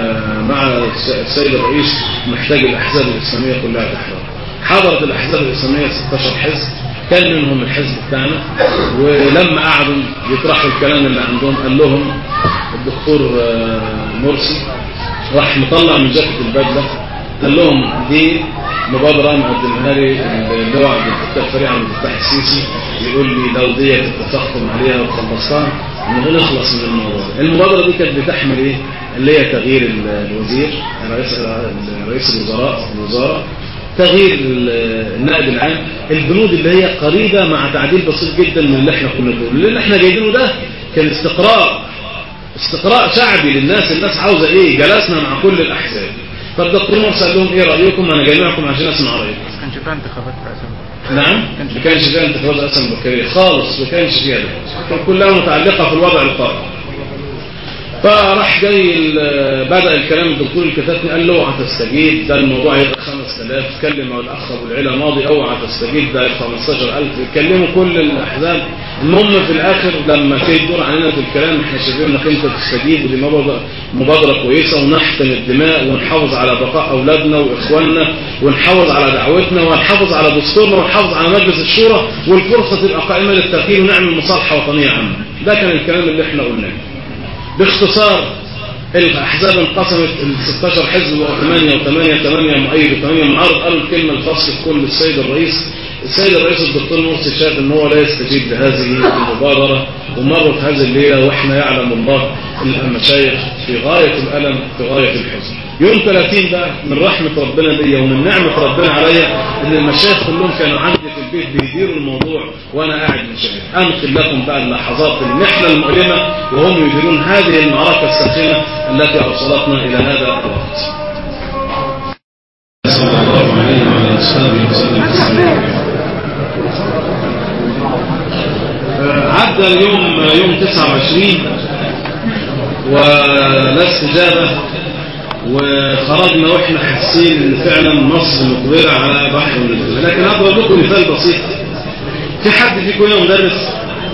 مع السيد الرئيس محتاج الاحزاب الاسلاميه كلها تحضر حضرت الاحزاب الاسلاميه 16 حزب كان منهم الحزب بتاعنا ولما قعدوا يطرحوا الكلام اللي عندهم قال لهم الدكتور مرسي راح مطلع من جاكيت البدله قال لهم دي مبادرة مقدمها لي اللي هو عبد الفتاح فريق عبد الفتاح السيسي يقول لي لو ديت اتفقتم عليها وخلصتها نخلص من الموضوع المبادرة دي كانت بتحمل ايه اللي هي تغيير الوزير رئيس رئيس الوزراء الوزارة تغيير النائب العام البنود اللي هي قريبة مع تعديل بسيط جدا من اللي احنا كنا بنقوله اللي احنا جايبينه ده كان استقرار استقراء شعبي للناس الناس عاوزة ايه جلسنا مع كل الاحزاب فالدكتور مرسي قال لهم ايه رأيكم انا جاي معكم عشان اسمع رأيكم كانش فيها انتخابات في اسامي نعم ما كانش فيها انتخابات اصلا بكريه خالص ما كانش فيها ده كانت كلها متعلقه في الوضع القائم فراح جاي ال- بدا الكلام الدكتور الكتاتني قال له اوعى تستجيب ده الموضوع هيبقى 5000 اتكلم مع الاخ ابو العلا ماضي اوعى تستجيب ده 15000 اتكلموا كل الاحزاب المهم في الاخر لما كان يدور علينا في الكلام احنا شايفين انك انت تستجيب ودي مبادره مبادره كويسه ونحقن الدماء ونحافظ على بقاء اولادنا واخواننا ونحافظ على دعوتنا ونحافظ على دستورنا ونحافظ على مجلس الشورى والفرصه تبقى قائمه للتغيير ونعمل مصالحه وطنيه عامه ده كان الكلام اللي احنا قلناه باختصار الاحزاب انقسمت ال 16 حزب بقوا 8 و8 8 مؤيد و8 معارض قالوا الكلمه الفصل تكون للسيد الرئيس السيد الرئيس الدكتور مرسي شاف ان هو لا يستجيب لهذه المبادره ومرت هذه الليله واحنا يعلم الله المشايخ في غايه الالم في غايه الحزن يوم 30 بقى من رحمه ربنا بيا ومن نعمه ربنا عليا ان المشايخ كلهم كانوا عندي في البيت بيديروا الموضوع وانا قاعد مشاهد انقل لكم بقى اللحظات المحنه المؤلمه وهم يديرون هذه المعركه الساخنه التي اوصلتنا الى هذا الوقت صلى الله عليه وعلى اله وسلم عدى اليوم يوم 29 ولا استجابة وخرجنا واحنا حاسين ان فعلا مصر مقبلة على بحر النزول لكن اضرب لكم مثال بسيط في حد فيكم هنا مدرس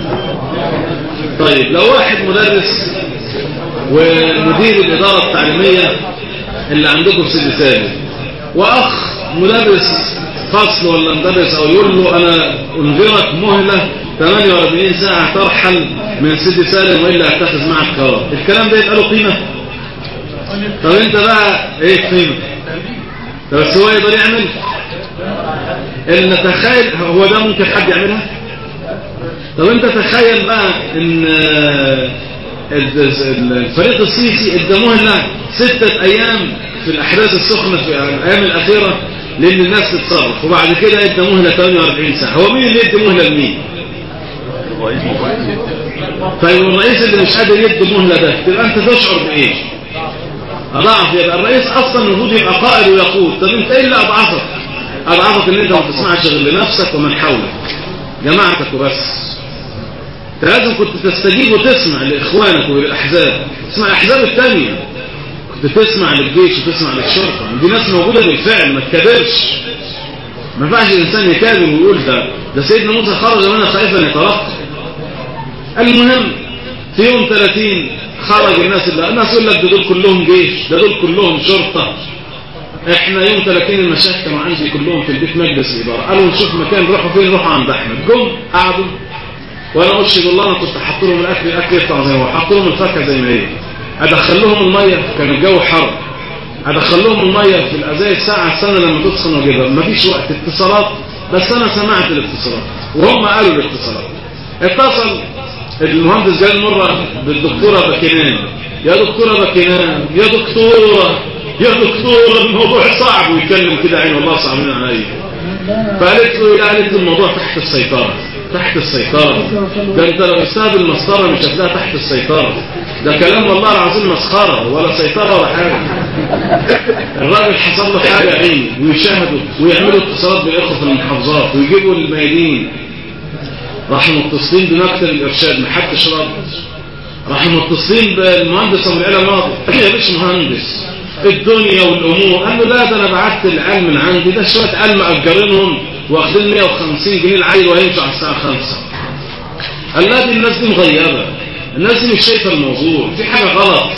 طيب لو واحد مدرس ومدير الإدارة التعليمية اللي عندكم في سيدي سالم وأخ مدرس فصل ولا مدرس أو يقول له أنا أنذرك مهلة 48 ساعة ترحل من سيدي سالم وإلا أتخذ معك قرار الكلام ده يبقى له قيمة طب أنت بقى إيه قيمة طب بس هو يقدر يعمل ان نتخيل هو ده ممكن حد يعملها طب انت تخيل بقى ان الفريق السيسي ادموه لنا ستة ايام في الاحداث السخنة في الايام الاخيرة لان الناس تتصرف وبعد كده ادموه ل 48 ساعة هو مين اللي ادموه لمين طيب الرئيس اللي مش قادر يدي مهلة ده تبقى انت تشعر بايه اضعف يبقى الرئيس اصلا المفروض يبقى قائد ويقود طب انت ايه اللي اضعفك اضعفك ان انت ما تسمعش غير لنفسك ومن حولك جماعتك وبس انت لازم كنت تستجيب وتسمع لاخوانك وللاحزاب تسمع الاحزاب الثانيه كنت تسمع للجيش وتسمع للشرطه دي ناس موجوده بالفعل ما تكابرش ما ينفعش الانسان يكابر ويقول ده ده سيدنا موسى خرج منها خائفا يترقب المهم في يوم 30 خرج الناس اللي الناس يقول لك ده دول كلهم جيش ده دول كلهم شرطه احنا يوم 30 المشايخ كانوا عندي كلهم في البيت مجلس الاداره قالوا نشوف مكان نروحوا فين نروحوا عند احمد جم قعدوا وانا اشهد الله انا كنت حاطط لهم الاكل الاكل يطلع زي ما هو حاطط لهم الفاكهه زي ما هي ادخل لهم الميه كان الجو حر ادخل لهم الميه في الازاي الساعه السنه لما تسخن واجيبها مفيش وقت اتصالات بس انا سمعت الاتصالات وهم قالوا الاتصالات اتصل المهندس جاي مره بالدكتوره بكنان يا دكتوره بكنان يا دكتوره يا دكتور الموضوع صعب ويتكلم كده عين والله صعبين عليا فقالت له لا قالت له الموضوع تحت السيطرة تحت السيطرة ده انت لو استهب المسطرة مش هتلاقيها تحت السيطرة ده كلام والله العظيم مسخرة ولا سيطرة ولا حاجة الراجل حصل له حاجة عين ويشاهدوا ويعملوا اتصالات بالإخوة في المحافظات ويجيبوا الميادين راحوا متصلين بمكتب الإرشاد محدش رد راحوا متصلين بالمهندس أبو العلا ماضي يا باشا مهندس الدنيا والامور قال له لا ده انا بعت العيال من عندي ده شويه عيال مأجرينهم واخدين 150 جنيه العيل وهيمشي على الساعه 5 قال لا دي الناس دي مغيبه الناس دي مش شايفه الموضوع في حاجه غلط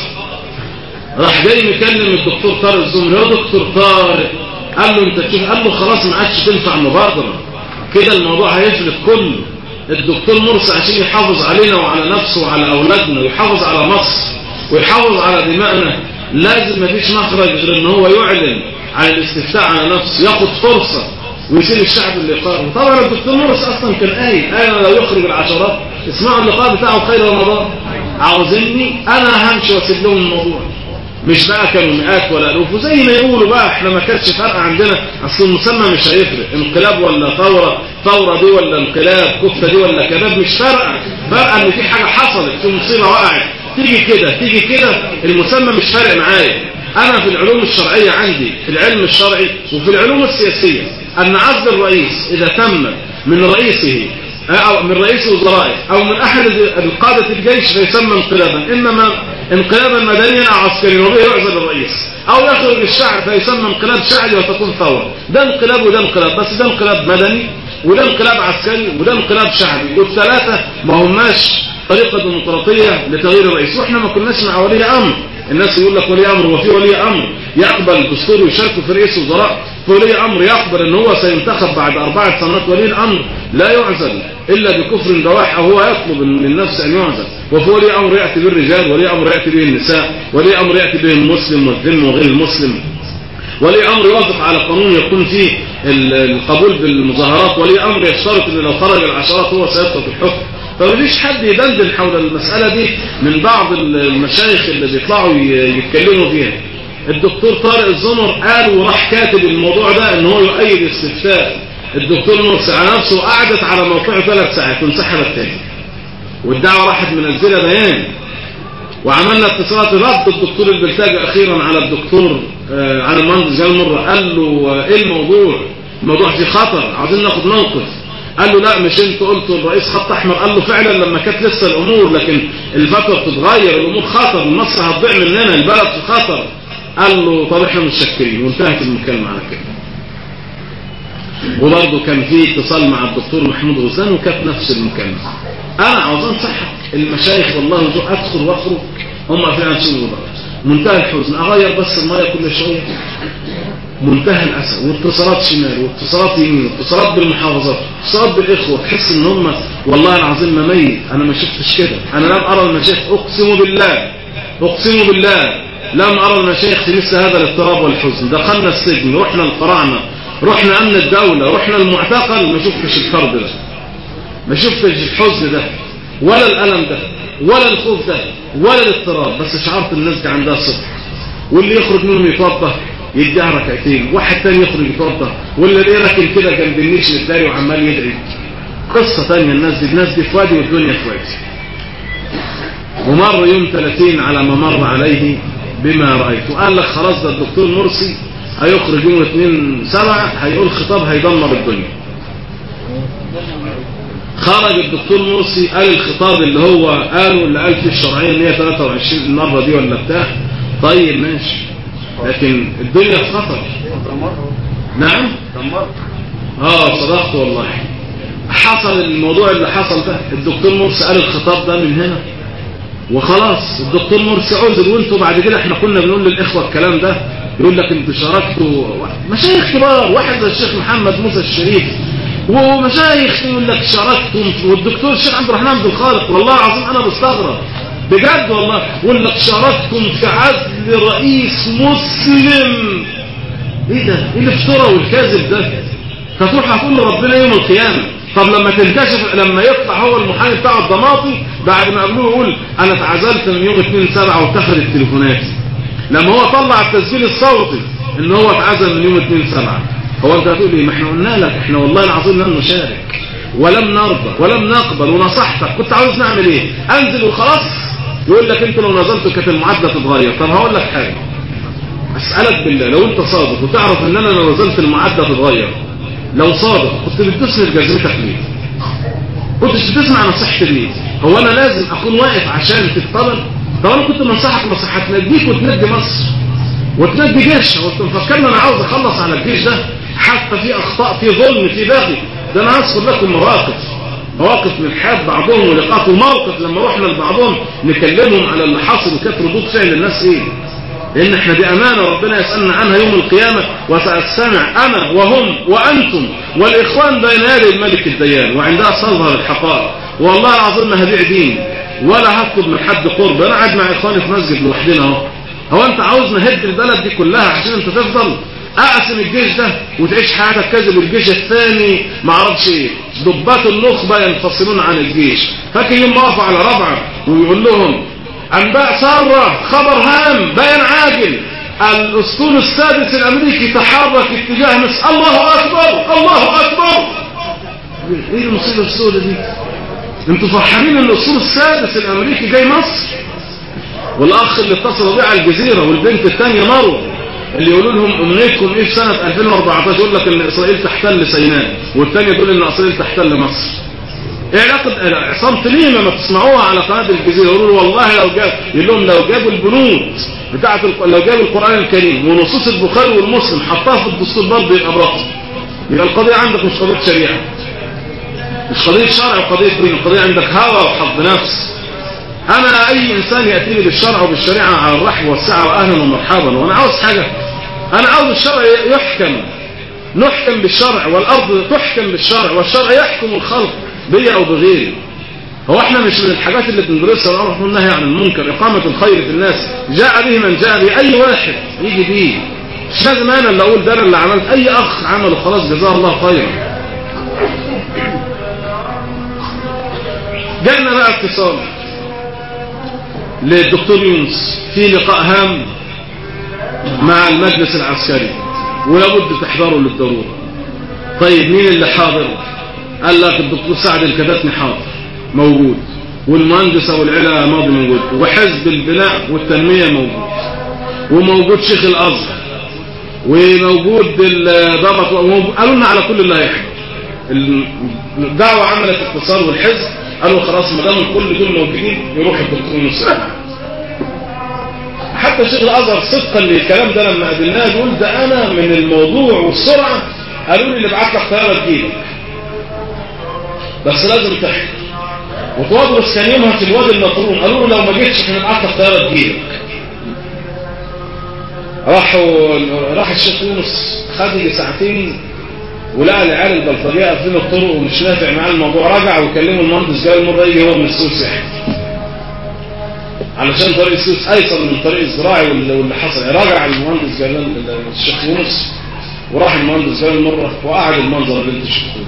راح جاي مكلم الدكتور طارق الزمري يا دكتور طارق قال له انت تشوف قال له خلاص ما عادش تنفع مبادره كده الموضوع هيفلت كله الدكتور مرسي عشان يحافظ علينا وعلى نفسه وعلى اولادنا ويحافظ على مصر ويحافظ على دمائنا لازم مفيش مخرج غير ان هو يعلن عن الاستفتاء على نفسه ياخد فرصة ويسيب الشعب اللي يقارن طبعا الدكتور مرسي اصلا كان قايل انا لو يخرج العشرات اسمعوا اللقاء بتاعه خير رمضان عاوزيني انا همشي واسيب لهم الموضوع مش بقى كانوا مئات ولا الوف وزي ما يقولوا بقى احنا ما كانش فرق عندنا اصل المسمى مش هيفرق انقلاب ولا ثوره ثوره دي ولا انقلاب كفته دي ولا كباب مش فارقه فارقه ان في حاجه حصلت في مصيبه وقعت تيجي كده تيجي كده المسمى مش فارق معايا انا في العلوم الشرعية عندي في العلم الشرعي وفي العلوم السياسية ان عزل الرئيس اذا تم من رئيسه أو من رئيس وزرائه أو من أحد القادة الجيش فيسمى انقلابا إنما انقلابا مدنيا أو عسكريا وبه يعزل الرئيس أو يخرج الشعب فيسمى انقلاب شعبي وتكون ثورة ده انقلاب وده انقلاب بس ده انقلاب مدني وده انقلاب عسكري وده انقلاب شعبي والثلاثة ما هماش طريقة ديمقراطية لتغيير الرئيس واحنا ما كناش مع ولي أمر الناس يقول لك ولي أمر وفي ولي أمر يقبل الدستور ويشارك في رئيس وزراء في ولي أمر يقبل ان هو سينتخب بعد أربعة سنوات ولي الأمر لا يعزل إلا بكفر بواح أو هو يطلب من نفسه أن يعزل وفي ولي أمر يأتي بالرجال ولي أمر يأتي به النساء ولي أمر يأتي به المسلم والذم وغير المسلم ولي أمر يوافق على قانون يكون فيه القبول بالمظاهرات ولي أمر يشترط أن لو خرج العشرات هو سيسقط الحكم فمفيش حد يدندن حول المسألة دي من بعض المشايخ اللي بيطلعوا يتكلموا فيها الدكتور طارق الزمر قال وراح كاتب الموضوع ده ان هو يؤيد استفتاء الدكتور مرسي على نفسه وقعدت على موقعه ثلاث ساعات وانسحبت تاني والدعوة راحت منزلة بيان وعملنا اتصالات رد الدكتور البلتاجي اخيرا على الدكتور آه على المهندس جلال مرة قال له آه ايه الموضوع الموضوع فيه خطر عايزين ناخد موقف قال له لا مش انت قلت الرئيس خط احمر قال له فعلا لما كانت لسه الامور لكن الفتره بتتغير الامور خطر مصر هتضيع مننا البلد في خطر قال له طب احنا متشكرين وانتهت المكالمه على كده وبرضه كان في اتصال مع الدكتور محمود غزان وكانت نفس المكالمه انا عاوز انصحك المشايخ والله ادخل واخرج هم قافلين عن سوق منتهى الحزن اغير بس الميه كل شويه منتهى الأسى واتصالات شمال واتصالات يمين واتصالات بالمحافظات واتصالات بالإخوة تحس ان هم والله العظيم ما ميت أنا ما شفتش كده أنا لم أرى المشايخ أقسم بالله أقسم بالله لم أرى المشايخ في مثل هذا الاضطراب والحزن دخلنا السجن رحنا الفراعنة رحنا أمن الدولة رحنا المعتقل ما شفتش الكرب ده ما شفتش الحزن ده ولا الألم ده ولا الخوف ده ولا الاضطراب بس شعرت الناس دي عندها صدق واللي يخرج منهم يتوضى يديها ركعتين واحد تاني يخرج يتوضى واللي الاقيه راكن كده جنب النيش الداري وعمال يدعي قصة تانية الناس دي الناس دي في وادي والدنيا في وادي ومر يوم 30 على ما مر عليه بما رأيت وقال لك خلاص ده الدكتور مرسي هيخرج يوم 2 7 هيقول خطاب هيدمر الدنيا خرج الدكتور مرسي قال الخطاب اللي هو قاله اللي قال فيه الشرعية 123 المرة دي ولا بتاع طيب ماشي لكن الدنيا في خطر نعم اه صدقت والله حصل الموضوع اللي حصل ده الدكتور مرسي قال الخطاب ده من هنا وخلاص الدكتور مرسي عزل وانتوا بعد كده احنا كنا بنقول للاخوه الكلام ده يقول لك انتوا شاركتوا مشايخ كبار واحد زي الشيخ محمد موسى الشريف ومشايخ يقول لك شاركتم والدكتور الشيخ عبد الرحمن عبد الخالق والله العظيم انا بستغرب بجد والله يقول لك شاركتم في عزل رئيس مسلم ايه ده ايه الافتراء والكذب ده فتروح هتقول لربنا يوم القيامه طب لما تنكشف لما يطلع هو المحامي بتاع الضماطي بعد ما قبلوه يقول انا اتعزلت من يوم 2 7 واتخذت تليفوناتي لما هو طلع التسجيل الصوتي ان هو اتعزل من يوم 2 7 هو انت هتقول ايه ما احنا قلنا لك احنا والله العظيم لم نشارك ولم نرضى ولم نقبل ونصحتك كنت عاوز نعمل ايه انزل وخلاص يقول لك انت لو نزلت كانت المعادله تتغير طب هقول لك حاجه اسالك بالله لو انت صادق وتعرف ان انا لو نزلت المعادله تتغير لو صادق كنت بتدوسني لجزمتك ليه كنتش بتسمع نصيحتي ليه هو انا لازم اكون واقف عشان تتطلب طب انا كنت بنصحك نصيحه تنجيك وتنجي مصر وتنجي جيشها وانت مفكرني انا عاوز اخلص على الجيش ده حتى في اخطاء في ظلم في باغي ده انا هذكر لكم مواقف مواقف من حياة بعضهم ولقاء وموقف لما رحنا لبعضهم نكلمهم على اللي حصل وكانت ردود فعل الناس ايه لان احنا دي امانة ربنا يسألنا عنها يوم القيامة وسأستمع انا وهم وانتم والاخوان بين يدي الملك الديان وعندها تظهر الحقائق والله العظيم ما هبيع دين ولا هطلب من حد قرب انا قاعد مع اخواني في مسجد لوحدنا اهو هو انت عاوز نهد البلد دي كلها عشان انت تفضل اقسم الجيش ده وتعيش حياتك كذب والجيش الثاني ما اعرفش ايه ضباط النخبه ينفصلون عن الجيش فاكر يوم وقفوا على ربعه ويقول لهم انباء ساره خبر هام بيان عاجل الاسطول السادس الامريكي تحرك اتجاه مصر الله اكبر الله اكبر ايه المصيبه السوداء دي انتوا فرحانين ان الاسطول السادس الامريكي جاي مصر والاخ اللي اتصلوا بيه على الجزيره والبنت الثانيه مروه اللي يقولوا لهم امنيتكم ايه في سنه 2014 يقول لك ان اسرائيل تحتل سيناء والثانيه تقول ان اسرائيل تحتل مصر ايه علاقه عصام تليمه ما تسمعوها على قناه الجزيره يقولوا والله لو جاب يقول لهم لو جابوا البنود بتاعه الق- لو جابوا القران الكريم ونصوص البخاري والمسلم حطها في الدستور برضه يبقى براءه يبقى القضيه عندك مش قضيه شريعه مش قضيه شرع وقضيه دين القضيه عندك هوى وحظ نفس انا اي انسان ياتيني بالشرع وبالشريعه على الرحب والسعه واهلا ومرحبا وانا عاوز حاجه انا عاوز الشرع يحكم نحكم بالشرع والارض تحكم بالشرع والشرع يحكم الخلق بي او بغيري هو احنا مش من الحاجات اللي بندرسها الامر والنهي عن المنكر اقامه الخير في الناس جاء به من جاء به اي واحد يجي بيه مش لازم انا اللي اقول ده أنا اللي عملت اي اخ عمله خلاص جزاه الله خيرا جالنا بقى اتصال للدكتور يونس في لقاء هام مع المجلس العسكري ولابد تحضره للضرورة طيب مين اللي حاضر قال لك الدكتور سعد الكدتني حاضر موجود والمهندس ابو العلا ماضي موجود وحزب البناء والتنمية موجود وموجود شيخ الازهر وموجود الضبط وموجود- قالوا لنا على كل اللي هيحضر الدعوة عملت اتصال والحزب قالوا خلاص ما دام كل دول موجودين يروح الدكتور يونس حتى شيخ الازهر صدقا للكلام ده لما قابلناه يقول ده انا من الموضوع والسرعه قالوا لي اللي بعت لك طياره تجيلك بس لازم تحكي وتواضرس كان يومها في الوادي النطرون قالوا له لو ما جيتش احنا نبعت لك طياره تجيلك راحوا راح الشيخ يونس خد يجي ساعتين ولقى العيال البلطجيه قافلين الطرق ومش نافع معاه الموضوع رجع وكلموا المهندس جاي المره يجي هو من السويس يحكي علشان طريق السويس ايسر من الطريق الزراعي واللي واللي حصل يعني راجع المهندس جلال الشيخ يونس وراح المهندس جلال مره وقعد المنظر اللي انت شفته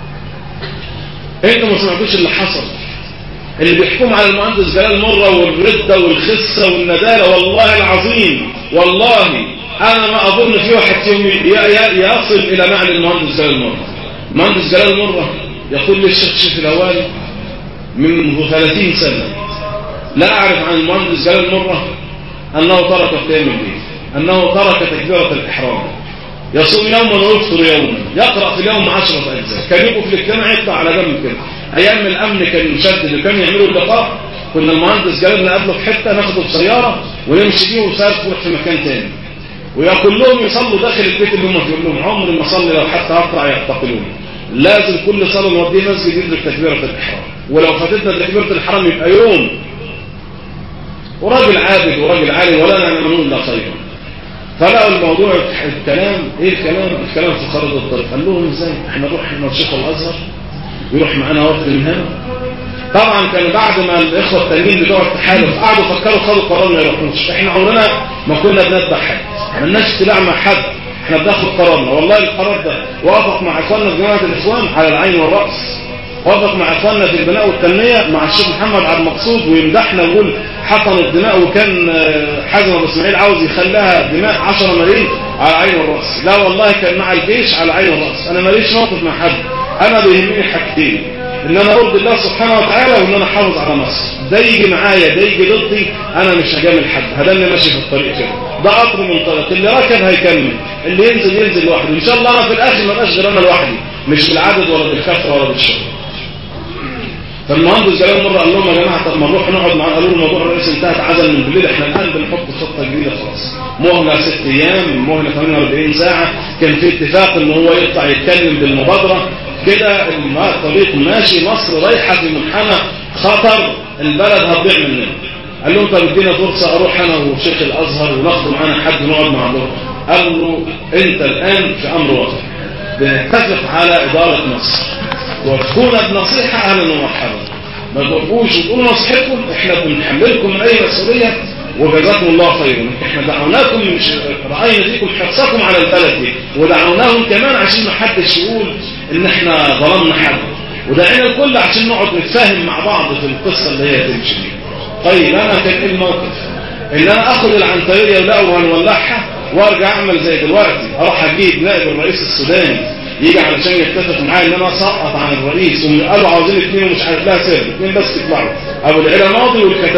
ده انتوا ما سمعتوش اللي حصل اللي بيحكم على المهندس جلال مره والرده والخسه والنداله والله العظيم والله انا ما اظن في واحد فيهم ي- ي- يصل الى معنى المهندس جلال مره المهندس جلال مره يقول للشيخ شيخ الاوالي منذ 30 سنه لا أعرف عن المهندس جلال مرة أنه ترك قيام الليل أنه ترك تكبيرة الإحرام يصوم يوما ويفطر يوما يقرأ في اليوم عشرة أجزاء كان يبقوا في الاجتماع يطلع على جنب كده أيام الأمن كان مشدد وكان يعملوا اللقاء كنا المهندس جلال نقابله في حتة ناخده بسيارة ونمشي بيه وسافر يروح في مكان تاني ويا كلهم يصلوا داخل البيت اللي هم فيه يقول لهم عمري ما اصلي لو حتى اقرا يعتقلون لازم كل صلاه نوديه مسجد يدرك تكبيره الاحرام ولو فاتتنا تكبيره الاحرام يبقى يوم وراجل عابد وراجل عالم ولا نعمل الا خيرا فلقوا الموضوع الكلام ايه الكلام الكلام في خارج الطريق قال لهم ازاي احنا نروح نشيخ الازهر ويروح معانا وفد من هنا طبعا كان بعد ما الاخوه التانيين بتوع التحالف قعدوا فكروا خدوا قرار ما يروحوش احنا عمرنا ما كنا بنتبع حد ما عملناش اتباع مع حد احنا بناخد قرارنا والله القرار ده وافق مع اخواننا في جماعه الاخوان على العين والراس وافق مع اخواننا في البناء والتنميه مع الشيخ محمد عبد المقصود ويمدحنا ويقول حطم الدماء وكان آه، حازم ابو اسماعيل عاوز يخليها دماء 10 ملايين على العين والراس لا والله كان مع الجيش على العين والراس انا ماليش موقف مع حد انا بيهمني حاجتين ان انا ارضي الله سبحانه وتعالى وان انا احافظ على مصر ده يجي معايا ده يجي ضدي انا مش هجامل حد هدلني ماشي في الطريق كده ده قطر منطلق اللي ركب هيكمل اللي ينزل ينزل لوحده ان شاء الله انا في الاخر ما بقاش غير انا لوحدي مش بالعدد ولا بالكثره ولا بالشر فالمهندس جلال مره قال لهم يا جماعه طب ما نروح نقعد معاه قالوا له الموضوع الرئيسي انتهى اتعزل من بالليل احنا الان بنحط خطه جديده خلاص مهله ست ايام مهله 48 ساعه كان في اتفاق ان هو يطلع يتكلم بالمبادره كده الم- الطريق ماشي مصر رايحه في منحنى خطر البلد هتضيع مننا قال لهم طب ادينا فرصه اروح انا وشيخ الازهر وناخد معانا حد نقعد مع بعض قال له انت الان في امر واقع بنتفق على اداره مصر وتكون بنصيحة أهلا ومرحبا ما توقفوش وتقولوا نصيحتكم احنا بنحملكم من أي مسؤولية وجزاكم الله خيرا احنا دعوناكم مش رأينا فيكم حرصكم على البلد دي ودعوناهم كمان عشان ما حدش يقول ان احنا ظلمنا حد ودعينا الكل عشان نقعد نتفاهم مع بعض في القصة اللي هي تمشي دي طيب انا كان ايه الموقف ان انا اخد العنتريه ولا وهنولعها وارجع اعمل زي دلوقتي اروح اجيب نائب الرئيس السوداني يجي علشان يتفق معايا ان انا اسقط عن الرئيس وقالوا عاوزين اثنين ومش عارف لها سر اثنين بس يطلعوا ابو العلا ماضي والكتابهم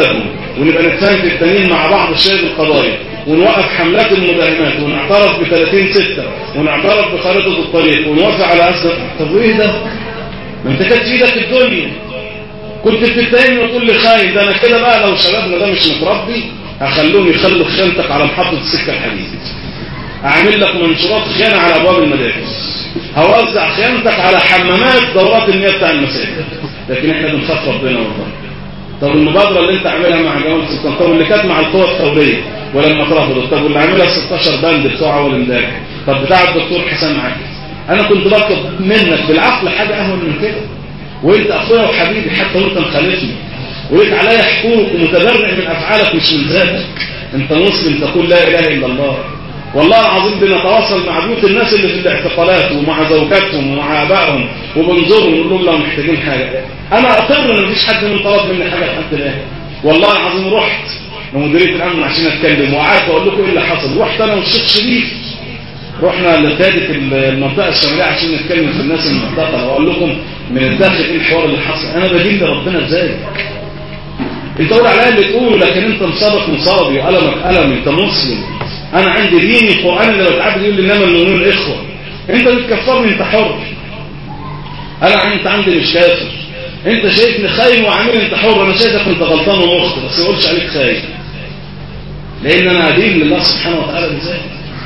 ونبقى نتفاهم في التانيين مع بعض شايف القضايا ونوقف حملات المداهمات ونعترف ب 30 6 ونعترف بخريطة الطريق ونوافق على أسد طب وإيه ده؟ ما أنت كانت في إيدك الدنيا كنت بتتهمني وتقول لي خاين ده أنا كده بقى لو شبابنا ده مش متربي هخلوهم يخلوا خيانتك على محطة السكة الحديد أعمل لك منشورات خيانة على أبواب المدارس هوزع خيانتك على حمامات دورات المياه بتاع المساجد لكن احنا بنخاف ربنا والله طب المبادرة اللي انت عاملها مع جمال السلطان طب اللي كانت مع القوى الثورية ولما اترفضت طب واللي عاملها 16 بند بتوع اول امبارح طب بتاع الدكتور حسام عاكف انا كنت بطلب منك بالعقل حاجة اهون من كده وانت اخويا وحبيبي حتى وانت مخالفني وليك عليا حقوق ومتبرع من افعالك مش من ذاتك انت مسلم تقول لا اله الا الله والله العظيم بنتواصل مع بيوت الناس اللي في الاعتقالات ومع زوجاتهم ومع ابائهم وبنزورهم ونقول لهم لو محتاجين حاجه انا اقر ان مفيش حد من طلب مني حاجه لحد الان والله العظيم رحت لمديريه الامن عشان اتكلم وقعدت اقول لكم ايه اللي حصل رحت انا والشيخ شريف رحنا لقياده المنطقه الشماليه عشان نتكلم في الناس المعتقله واقول لكم من الداخل ايه الحوار اللي حصل انا بدين لربنا ازاي انت قول عليا اللي تقوله لكن انت مصابك مصابي وقلمك قلمي انت مسلم انا عندي ديني القران اللي بتعبد يقول لي انما المؤمنون اخوه انت بتكفرني انت حر انا انت عندي مش كافر انت شايفني خاين وعامل انت حر انا شايفك انت غلطان ومخطئ بس ما اقولش عليك خاين لان انا ادين لله سبحانه وتعالى ازاي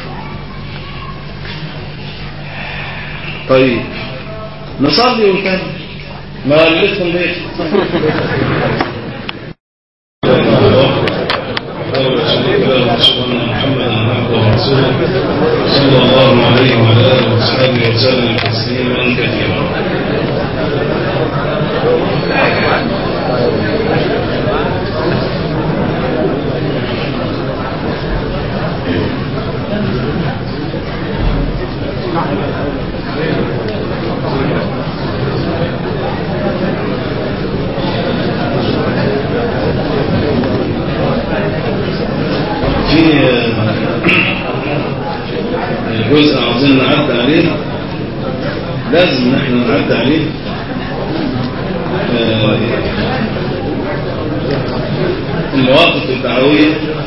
طيب نصلي ونكمل ما لسه ليه صلى الله عليه وعلى اله وصحبه وسلم تسليما كثيرا في جزء عاوزين نعدي عليه لازم ان احنا نعدي عليه آه، المواقف الدعوية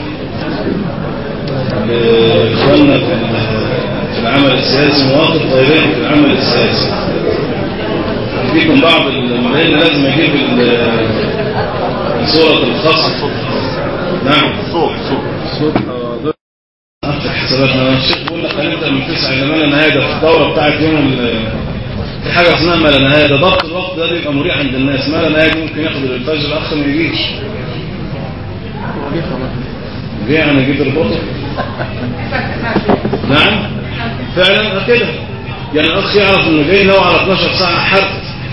لإخواننا في في العمل السياسي مواقف غيرهم في العمل السياسي فيكم بعض المرين لازم يجيب ال- صورة الخصم نعم صوت صوت أفتح حساباتنا أنا الشيخ بيقول لك هنبدأ من تسعة إلى ما لا نهاية ده في الدورة بتاعت يوم ال- في حاجة اسمها ما لا نهاية ده ضبط الوقت ده بيبقى مريح عند الناس ما لا نهاية دي ممكن ياخد الفجر الأخ ما يجيش جه يعني يجيب البطل نعم فعلا كده يعني الأخ يعرف إنه جاي نوع على 12 ساعة حرب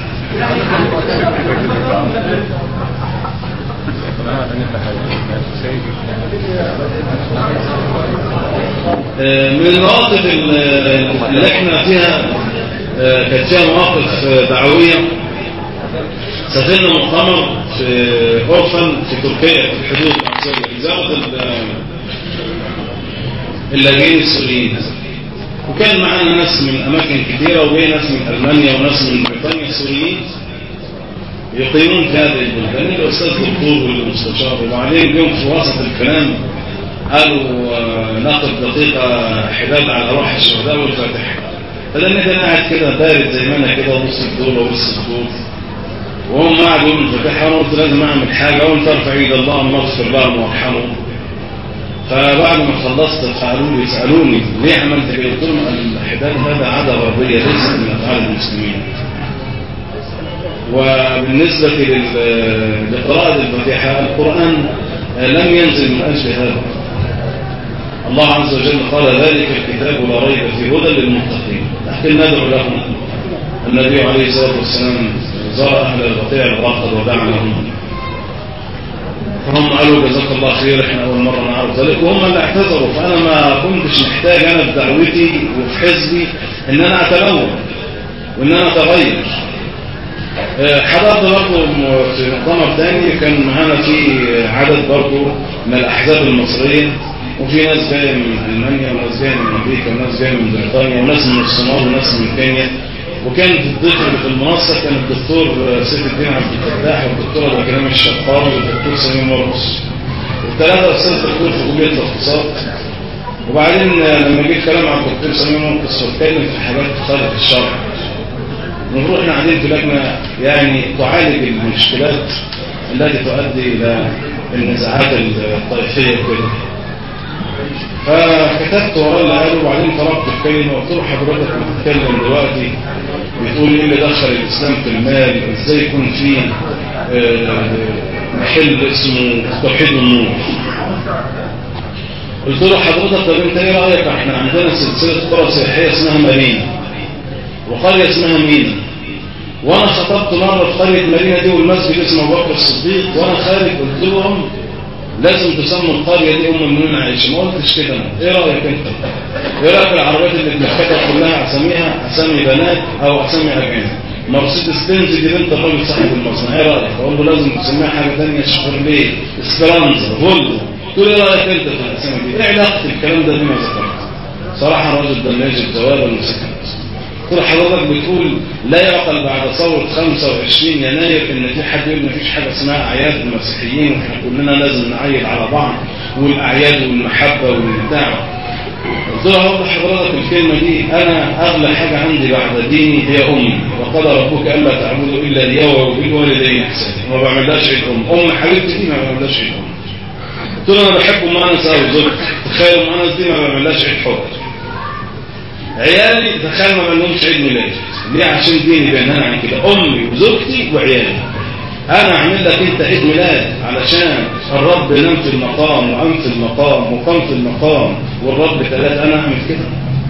آه، من المواقف ال- اللي احنا فيها آه، كانت فيها مواقف آه، دعوية سافرنا مؤتمر في أورفن في تركيا في الحدود مع سوريا زيارة ال- اللاجئين السوريين وكان معانا ناس من أماكن كثيرة وجاي ناس من ألمانيا وناس من بريطانيا السوريين يقيمون في هذه البلدان الأستاذ دكتور والمستشار وبعدين اليوم في وسط الكلام قالوا آه، ناخد دقيقة حداد على أرواح الشهداء والفاتحة فلأن كان قاعد كده بارد زي ما أنا كده وبص الدول وبص الدول وهم قاعدوا يقولوا الفاتحة وأنا قلت لازم أعمل حاجة وأنت ارفع إيد الله اللهم اغفر لهم وارحمهم فبعد ما خلصت سألوا لي سألوني ليه عملت كده؟ قلت لهم الحداد هذا عادة غربية ليست من أفعال المسلمين وبالنسبة لل- لقراءة الفاتحة القرآن لم ينزل من أجل هذا الله عز وجل قال ذلك الكتاب لا ريب فيه هدى للمتقين لكن ندعو لهم النبي عليه الصلاة والسلام زار أهل البقيع الغرقد ودعا لهم فهم قالوا جزاك الله خير احنا أول مرة نعرف ذلك وهم اللي اعتذروا فأنا ما كنتش محتاج أنا في دعوتي وفي حزبي إن أنا أتلون وإن أنا أتغير حضرت برضه في مؤتمر تاني كان معانا في عدد برضه من الأحزاب المصرية وفي ناس جاية من ألمانيا وناس جاية من أمريكا وناس جاية من بريطانيا وناس من الصومال وناس من كينيا وكان في الضيف اللي في المنصة كان الدكتور سيف الدين عبد الفتاح والدكتورة الأكرام الشقاوي والدكتور سمير مرقص والثلاثة أستاذ دكتور في كلية الاقتصاد وبعدين لما جه الكلام عن الدكتور سمير منقص واتكلم في حاجات خارج الشرع ونروح احنا قاعدين في لجنة يعني تعالج المشكلات التي تؤدي إلى النزاعات الطائفية وكده فكتبت وراه اللي قاله وبعدين طلبت الكلمة وقلت له حضرتك بتتكلم دلوقتي بتقول ايه اللي دخل الإسلام في المال ازاي يكون في آه، محل اسمه توحيد النور قلت له حضرتك طب انت ايه رأيك احنا عندنا سلسلة قرى سياحية اسمها مارينا وقرية اسمها مينا وانا خطبت مرة في قرية مارينا دي والمسجد اسمه ابو بكر الصديق وانا خارج قلت لهم لازم تسموا القرية دي ام المؤمنين عائشة ما قلتش كده أنا. ايه رأيك انت ايه رأيك العربيات اللي بنتكتب كلها اساميها اسامي بنات او اسامي اجانب مرسيدس بنز دي بنت الراجل صاحب المصنع ايه رأيك اقول له لازم تسميها حاجة تانية شيفرليه اسبرانزا فولفو تقول ايه رأيك انت في الاسامي دي ايه علاقة الكلام ده بما ذكرت صراحة الراجل ده ناجد جوابا وسكت كل حضرتك بتقول لا يعقل بعد ثورة 25 يناير ان في حد يقول مفيش حاجة اسمها اعياد المسيحيين واحنا كلنا لازم نعيد على بعض والاعياد والمحبة والبتاع قلت له هقول لحضرتك الكلمة دي انا اغلى حاجة عندي بعد ديني هي امي وقال ربك الا تعبدوا الا اياه وبالوالدين احسانا ما بعملهاش عيد ام ام حبيبتي دي ما بعملهاش عيد ام قلت له انا بحب ام انس قوي زوجتي تخيل ام انس دي ما بعملهاش عيد حب عيالي تخيل ما بعملهمش عيد ميلاد ليه عشان ديني بينهانا عن كده امي وزوجتي وعيالي انا اعمل لك انت عيد ميلاد علشان الرب نام في المقام وقام في المقام وقام في المقام والرب ثلاث انا اعمل كده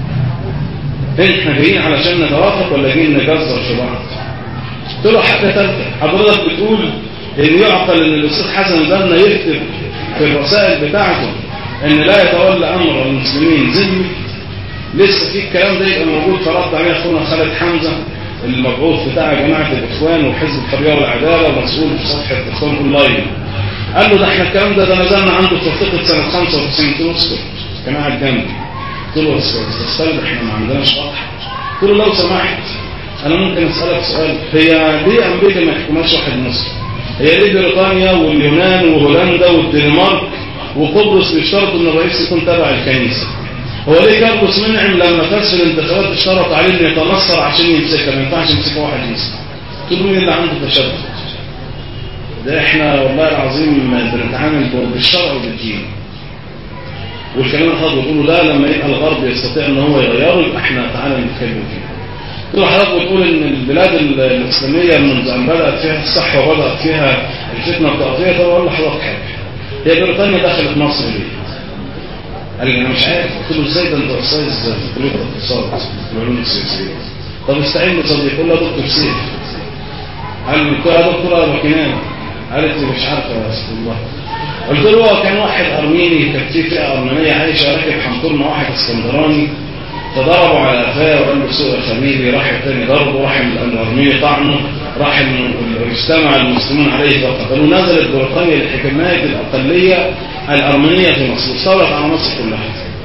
احنا جايين علشان نتوافق ولا جايين نكسر في بعض قلت له حاجه ثالثه حضرتك بتقول ان يعقل ان الاستاذ حسن البنا يكتب في الرسائل بتاعته ان لا يتولى امر المسلمين ذمي لسه في الكلام ده يبقى موجود فرد عليه اخونا خالد حمزه المبعوث بتاع جماعه الاخوان وحزب الحريه والعداله ومسؤول في صفحه الاخوان اونلاين قال له ده احنا الكلام ده ده نزلنا عنده في وثيقه سنه 95 قلت له اسكت جماعه الجنب قلت له استاذ احنا ما عندناش واضح قلت له لو سمحت انا ممكن اسالك سؤال هي ليه امريكا ما يحكمهاش واحد مصري هي ليه بريطانيا واليونان وهولندا والدنمارك وقبرص بيشترطوا ان الرئيس يكون تبع الكنيسه هو ليه كارلوس منعم لما فاز في الانتخابات اشترط عليه انه يتنصر عشان يمسكها ما ينفعش يمسكها واحد مسلم قلت له مين اللي عنده تشدد ده احنا والله العظيم بنتعامل بالشرع وبالدين والكلام الخاطئ بيقولوا لا لما يبقى الغرب يستطيع ان هو يغيره يبقى احنا تعالى نتكلم فيه قلت له حضرتك بتقول ان البلاد الاسلاميه منذ ان بدات فيها الصحوه وبدات فيها الفتنه الطائفيه طب اقول لحضرتك حاجه هي بريطانيا دخلت مصر ليه؟ قال لي انا مش عارف قلت له ازاي ده انت استاذ في كليه الاقتصاد والعلوم السياسيه طب استعين بصديق قول له دكتور سيف قال لي قلت له يا دكتور ابو كنان قالت لي مش عارفه يا استاذ الله قلت له هو كان واحد ارميني كانت في فئه ارمينيه عايشه راكب حنطور مع واحد اسكندراني فضربوا على قفاه وقال له سوء خميلي راح الثاني ضربه راح الارميني طعنه راح اجتمع المسلمون عليه فقتلوه نزلت بريطانيا لحكمايه الاقليه الارمينيه في مصر واستولت على مصر كلها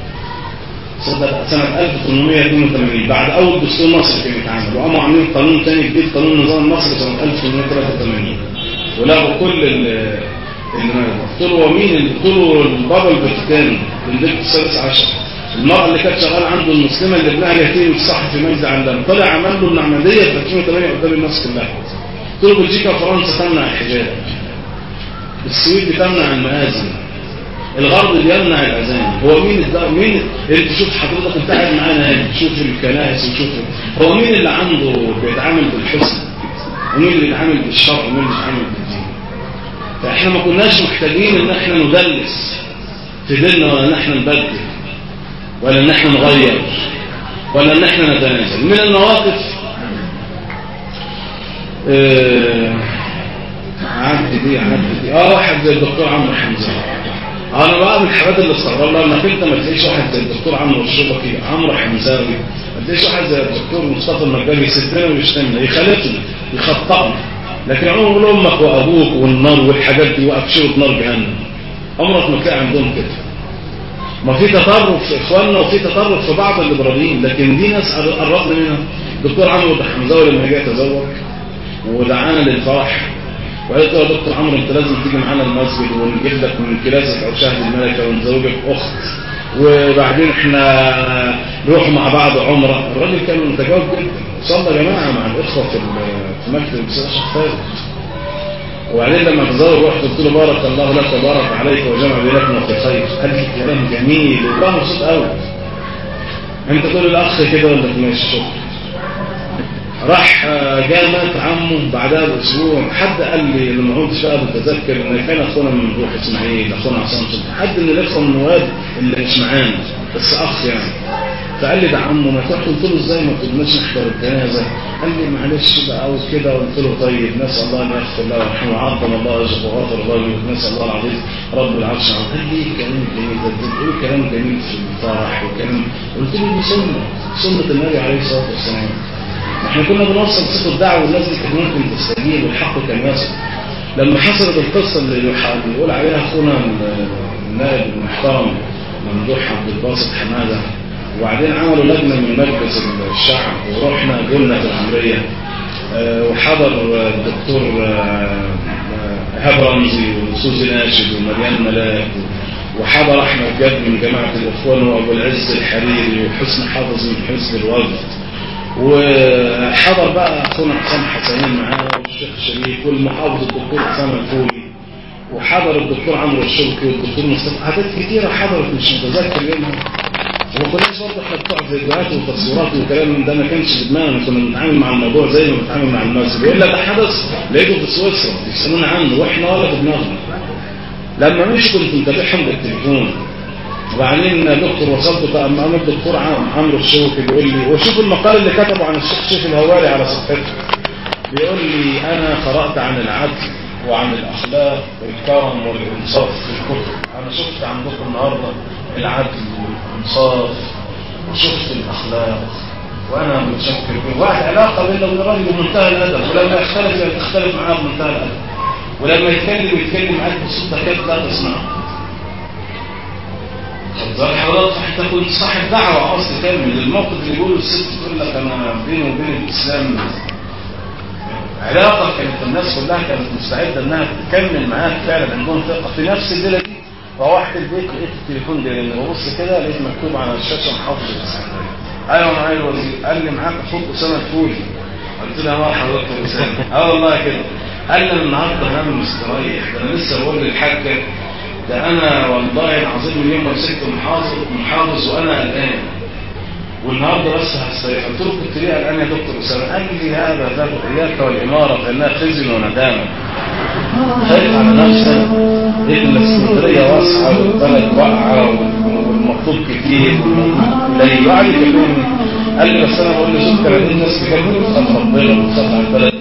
سنة 1882 بعد أول دستور مصر كان يتعمل وقاموا عاملين قانون تاني جديد قانون النظام المصري سنة 1883 ولغوا كل اللي قلت له ومين قلت له البابا الفاتيكان البيت السادس عشر المرأة اللي كانت شغالة عنده المسلمة اللي ابنها اليتيم الصحفي مجدي عندنا طلع عمل له النعمدية في 2008 قدام الناس كلها قلت له بلجيكا وفرنسا تمنع الحجاب السويد بتمنع المآذن الغرب بيمنع الاذان هو مين الد... مين انت شوف حضرتك انت قاعد معانا هنا شوف الكنائس وشوف هو مين اللي عنده بيتعامل بالحسن ومين اللي بيتعامل بالشرع ومين اللي بيتعامل بالدين فاحنا ما كناش محتاجين ان احنا ندلس في ديننا ولا ان احنا نبدل ولا ان احنا نغير ولا ان احنا نتنازل من المواقف آه عبد دي عبد دي اه واحد زي الدكتور عمرو حمزه انا بقى من الحاجات اللي استغرب لها انك انت ما تلاقيش واحد زي الدكتور عمرو الشبكي عمرو حمزاوي ما تلاقيش واحد زي الدكتور مصطفى المجالي يسدنا ويشتمنا يخالفنا يخطئنا لكن عمره يقول امك وابوك والنار والحاجات دي وابشروا نار جهنم عمرك ما تلاقي عندهم كده ما في تطرف في اخواننا وفي تطرف في بعض الليبراليين لكن دي ناس قربنا منها الدكتور عمرو حمزاوي لما جه يتزوج ودعانا للفرح وقالت له يا دكتور عمرو انت لازم تيجي معانا المسجد ونجيب لك من كلاسك او شهد الملكه ونزوجك اخت وبعدين احنا نروح مع بعض عمره الراجل كان متجاوب جدا صلى يا جماعه مع الاخوه في في مكتب المستشفى الشيخ خالد وبعدين لما تزور رحت قلت له بارك الله لك وبارك عليك وجمع بينكم في خير قال لي كلام جميل وكان مبسوط قوي انت تقول الاخ كده ولا ماشي شكرا راح جاء مات عمه بعدها باسبوع حد قال لي لما كنت بقى بتذكر ان كان اخونا ممدوح اسماعيل اخونا عصام صبحي حد من الاخوه من النواب اللي مش معانا بس اخ يعني فقال لي ده عمه ما تروح قلت له ازاي ما كناش نحضر الجنازه قال لي معلش بقى وكده قلت له طيب نسال الله ان يغفر له ويرحمه وعظم الله اجره وغفر الله له نسال الله العظيم رب العرش العظيم قال لي كلام جميل ده بتقول كلام جميل في الفرح وكلام قلت له دي سنه سنه النبي عليه الصلاه والسلام احنا كنا بنوصل صيغه الدعوه والناس دي كانت ممكن تستجيب والحق كان يصل لما حصلت القصه اللي بيقول عليها اخونا النائب المحترم ممدوح عبد الباسط حماده وبعدين عملوا لجنه من مجلس الشعب ورحنا قلنا في العمريه وحضر الدكتور ايهاب رمزي وسوزي ناشد ومريان ملاك وحضر احمد جد من جماعه الاخوان وابو العز الحريري وحسن حافظ من حزب الوفد وحضر بقى اخونا حسام حسنين معانا والشيخ شريف والمحافظ الدكتور حسام الفولي وحضر الدكتور عمرو الشوكي والدكتور مصطفى عدد كتيره حضرت مش متذكر منهم وما كناش برضه احنا بتوع فيديوهات وتصويرات وكلام من ده ما كانش في دماغنا كنا بنتعامل مع الموضوع زي ما بنتعامل مع المسجد يقول لك ده حدث لقيته في سويسرا يسالونا عنه واحنا ولا في دماغنا لما مش كنت متابعهم بالتليفون وبعدين دكتور وصلت امام الدكتور عمرو الشوكي بيقول لي وشوف المقال اللي كتبه عن الشيخ شيخ الهواري على صفحته بيقول لي انا قرات عن العدل وعن الاخلاق والكرم والانصاف في الكتب انا شفت عندكم النهارده العدل والانصاف وشفت الاخلاق وانا متشكر به واحد علاقه بينه وبين الراجل بمنتهى الادب ولما يختلف يبقى تختلف معاه بمنتهى الادب ولما يتكلم يتكلم معاك بصوت تكاد لا تسمعه ظهر حضرتك حتى كنت صاحب دعوة أصل كامل الموقف اللي يقوله الست تقول لك أنا بيني وبين الإسلام علاقة كانت الناس كلها كانت مستعدة إنها تكمل معاك فعلا عندهم ثقة في نفس الليلة دي روحت البيت لقيت التليفون جاي لي ببص كده لقيت مكتوب على الشاشة محافظ الإسكندرية أيوة معايا الوزير قال لي معاك أخوك أسامة الفولي قلت له مرحبا حضرتك أسامة أه والله كده قال لي النهارده هنام مستريح ده أنا لسه بقول للحاجة ده انا والله العظيم من يوم ما مسكت محافظ محافظ وانا قلقان والنهارده بس هستريح قلت له كنت ليه قلقان يا دكتور اسامه قال لي هذا ذاك اياك والاماره فانها خزي وندامه خايف على نفسك ان الاسكندريه واسعه والبلد واقعه والمطلوب كتير لا يقعد يكلمني قال لي بس انا بقول له شوف كلام الناس بجد بتخاف ربنا وبتخاف على البلد